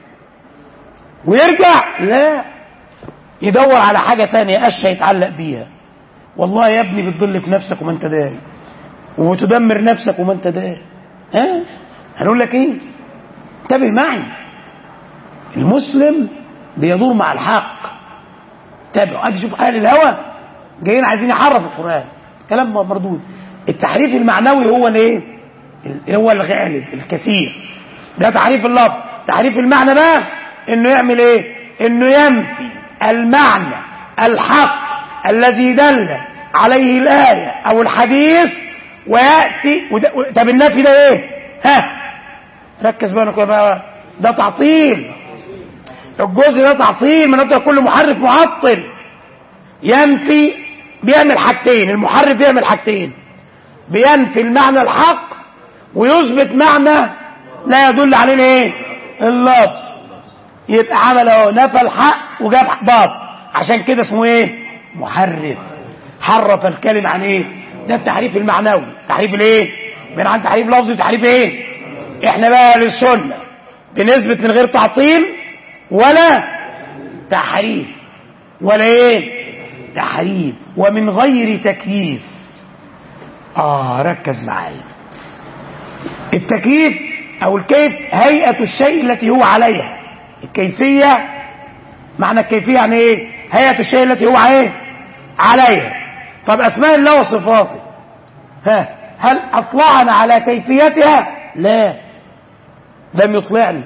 Speaker 2: ويرجع لا يدور على حاجه تانية قشه يتعلق بيها والله يا ابني بتضل في نفسك وما انت داري وتدمر نفسك وما انت داري ها هنقول لك ايه انتبه معي المسلم بيدور مع الحق تابعوا اجي شوف اهل الهوى جايين عايزين يحرف القران كلام مردود التحريف المعنوي هو الايه هو الغالب الكثير ده تحريف اللفظ تحريف المعنى بقى انه يعمل ايه انه ينفي المعنى الحق الذي دل عليه الايه او الحديث وياتي طب النفي ده ايه ها ركز بقى بقى ده تعطيل الجزء ده تعطيل من كل محرف معطل ينفي بيعمل حاجتين المحرف بيعمل حاجتين بينفي المعنى الحق ويثبت معنى لا يدل عليه ايه اللفظ يبقى عمل اهو نفى الحق وجاب باطل عشان كده اسمه ايه محرف حرف الكلم عن ايه ده التحريف المعنوي تحريف الايه من عن تحريف لفظي وتحريف ايه احنا بقى للسنه بنثبت من غير تعطيل ولا تحريف ولا ايه تحريف ومن غير تكييف اه ركز معايا التكييف او الكيف هيئه الشيء التي هو عليها الكيفيه معنى الكيفيه يعني ايه هيئه الشيء التي هو ايه عليها طب اسماء الله وصفاته ها هل اطلعنا على كيفيتها لا لم يطلعني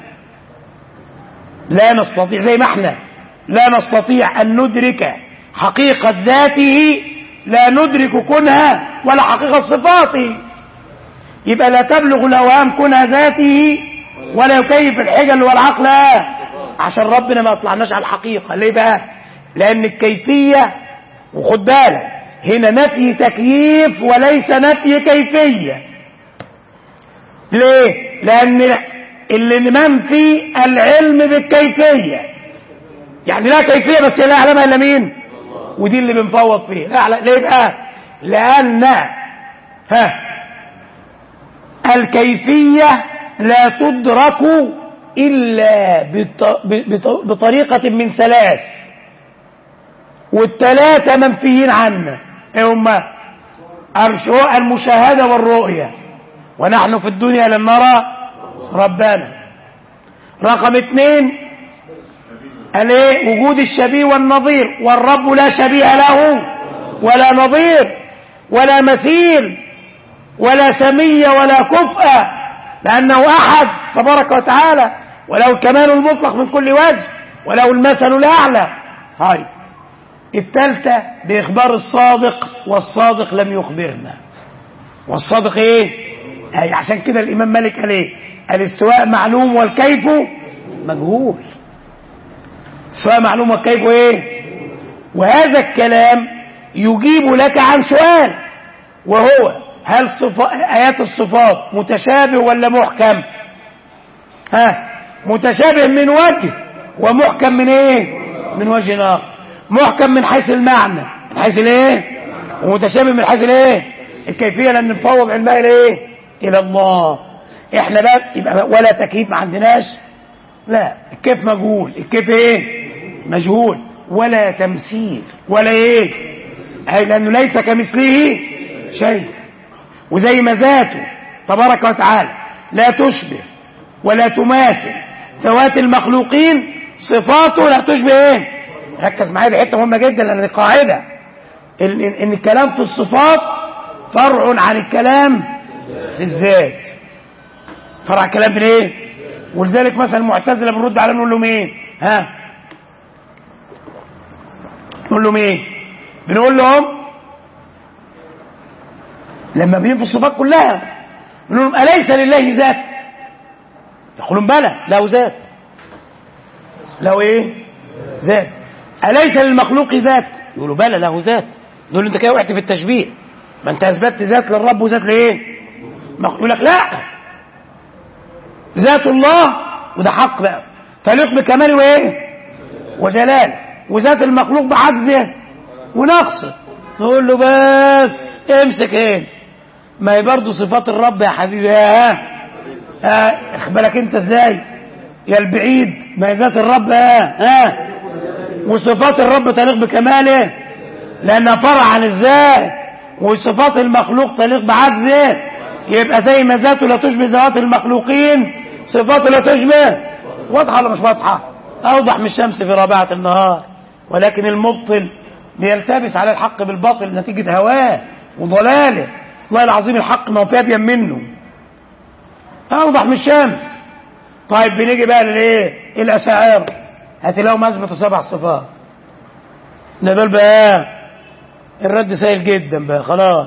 Speaker 2: لا نستطيع زي ما احنا لا نستطيع ان ندرك حقيقة ذاته لا ندرك كنها ولا حقيقة صفاته يبقى لا تبلغ الأوهام كنها ذاته ولا يكيف الحجل والعقل عشان ربنا ما اطلعناش على الحقيقة ليه بقى لأن الكيفية وخد بالك هنا نفي تكييف وليس نفي كيفية ليه لأن اللي منفي العلم بالكيفية يعني لا كيفية بس لا يعلمها إلا مين ودي اللي بنفوض فيه لا ليه بقى لأن ها الكيفية لا تدرك إلا بطريقة من ثلاث والثلاثة منفيين عنا ايه هما المشاهدة والرؤية ونحن في الدنيا لم نرى ربنا رقم اثنين الايه وجود الشبيه والنظير والرب لا شبيه له ولا نظير ولا مثيل ولا سمية ولا كفء لأنه أحد تبارك وتعالى وله الكمال المطلق من كل وجه وله المثل الأعلى هاي الثالثة بإخبار الصادق والصادق لم يخبرنا والصادق إيه؟ أي عشان كده الإمام مالك قال إيه؟ الاستواء معلوم والكيف مجهول سواء معلوم والكيف إيه؟ وهذا الكلام يجيب لك عن سؤال وهو هل صفا... آيات الصفات متشابه ولا محكم ها متشابه من وجه ومحكم من ايه من وجه اخر محكم من حيث المعنى من حيث الايه ومتشابه من حيث الايه الكيفيه لان نفوض علمها الى ايه الى الله احنا بقى يبقى ولا تكييف ما عندناش لا الكيف مجهول الكيف ايه مجهول ولا تمثيل ولا ايه اي لانه ليس كمثله شيء وزي ما ذاته تبارك وتعالى لا تشبه ولا تماثل ذوات المخلوقين صفاته لا تشبه ايه ركز معايا دي حته مهمه جدا لان دي قاعده ان إن الكلام في الصفات فرع عن الكلام في الذات فرع عن الكلام في ايه ولذلك مثلا المعتزله بنرد عليهم نقول لهم ايه ها نقول لهم ايه بنقول لهم لما بينفي الصفات كلها نقول لهم اليس لله ذات يقولون بلى له ذات له ايه ذات اليس للمخلوق ذات يقولوا بلى له ذات نقول له انت كده وقعت في التشبيه ما انت اثبتت ذات للرب وذات لايه يقول لك لا ذات الله وده حق بقى تليق بكماله وايه وجلاله وذات المخلوق بعجزه ونقصه نقول له بس امسك ايه ما هي برضه صفات الرب يا حبيبي ها ها اخبرك انت ازاي يا البعيد ما هي ذات الرب ها ها وصفات الرب تليق بكماله لانها فرع عن الذات وصفات المخلوق تليق بعجزه يبقى زي ما ذاته لا تشبه ذوات المخلوقين صفاته لا تشبه واضحه ولا مش واضحه اوضح من الشمس في رابعه النهار ولكن المبطل بيلتبس على الحق بالباطل نتيجه هواه وضلاله والله العظيم الحق ما هو في ابين منه اوضح من الشمس طيب بنيجي بقى للايه الاشاعره هتلاقوا اثبتوا سبع صفات نقول بقى الرد سهل جدا بقى خلاص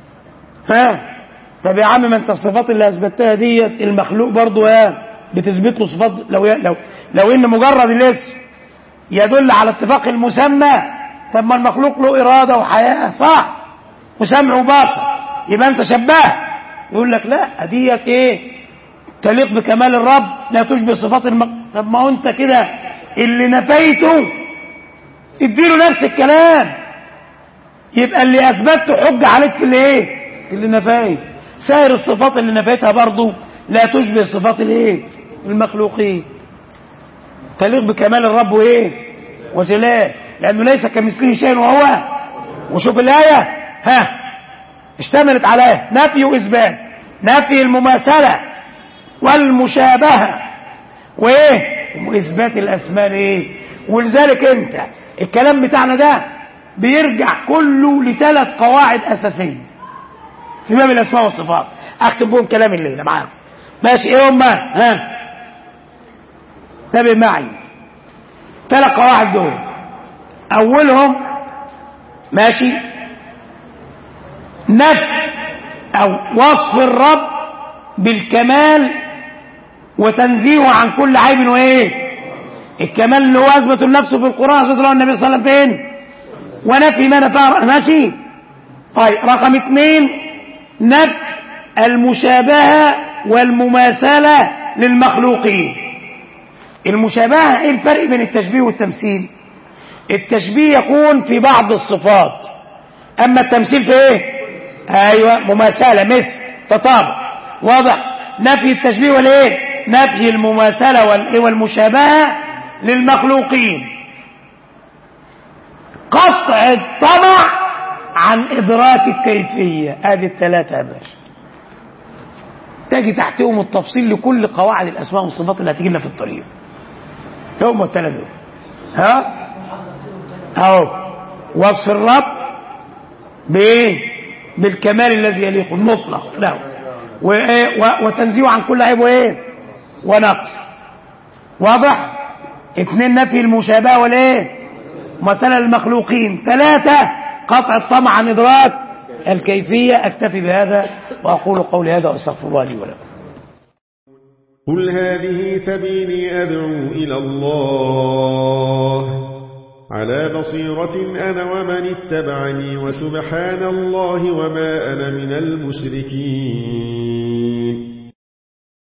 Speaker 2: ها طب يا عم ما انت الصفات اللي اثبتها ديت المخلوق برضه ها بتثبت له صفات لو لو لو ان مجرد الاسم يدل على اتفاق المسمى طب ما المخلوق له اراده وحياه صح وسمع وبصر يبقى انت شبهت يقول لك لا ديت ايه تليق بكمال الرب لا تشبه صفات المق... طب ما هو انت كده اللي نفيته اديله نفس الكلام يبقى اللي اثبته حجه عليك في الايه في اللي نفيته سائر الصفات اللي نفيتها برضه لا تشبه صفات الايه المخلوقين تليق بكمال الرب وايه وجلال لانه ليس كمثله شيء وهو وشوف الايه ها اشتملت على نفي واثبات نفي المماثله والمشابهه وايه واثبات الاسماء ايه ولذلك انت الكلام بتاعنا ده بيرجع كله لثلاث قواعد اساسيه في باب الاسماء والصفات اختم بهم كلام الليله معاكم ماشي ايه هم ها تابع معي ثلاث قواعد دول اولهم ماشي نفي او وصف الرب بالكمال وتنزيهه عن كل عيب وايه الكمال اللي هو اثبته لنفسه في القران ذكر له النبي صلى الله عليه وسلم فين ونفي ما نفاه ماشي طيب رقم اثنين نفي المشابهه والمماثله للمخلوقين المشابهه ايه الفرق بين التشبيه والتمثيل التشبيه يكون في بعض الصفات اما التمثيل في ايه ايوه مماثله مثل تطابق واضح نفي التشبيه والايه نفي المماثله والايه والمشابهه للمخلوقين قطع الطمع عن ادراك الكيفيه ادي الثلاثه يا باشا تجي تحتهم التفصيل لكل قواعد الاسماء والصفات اللي هتيجي لنا في الطريق هم الثلاثه دول ها اهو وصف الرب بايه بالكمال الذي يليق المطلق له وايه وتنزيه عن كل عيب وايه ونقص واضح اثنين نفي المشابهه والايه مثلا المخلوقين ثلاثه قطع الطمع عن ادراك الكيفيه اكتفي بهذا واقول قولي هذا واستغفر الله لي ولكم
Speaker 3: قل هذه سبيلي أدعو إلى الله على بصيرة أنا ومن اتبعني وسبحان الله وما أنا من المشركين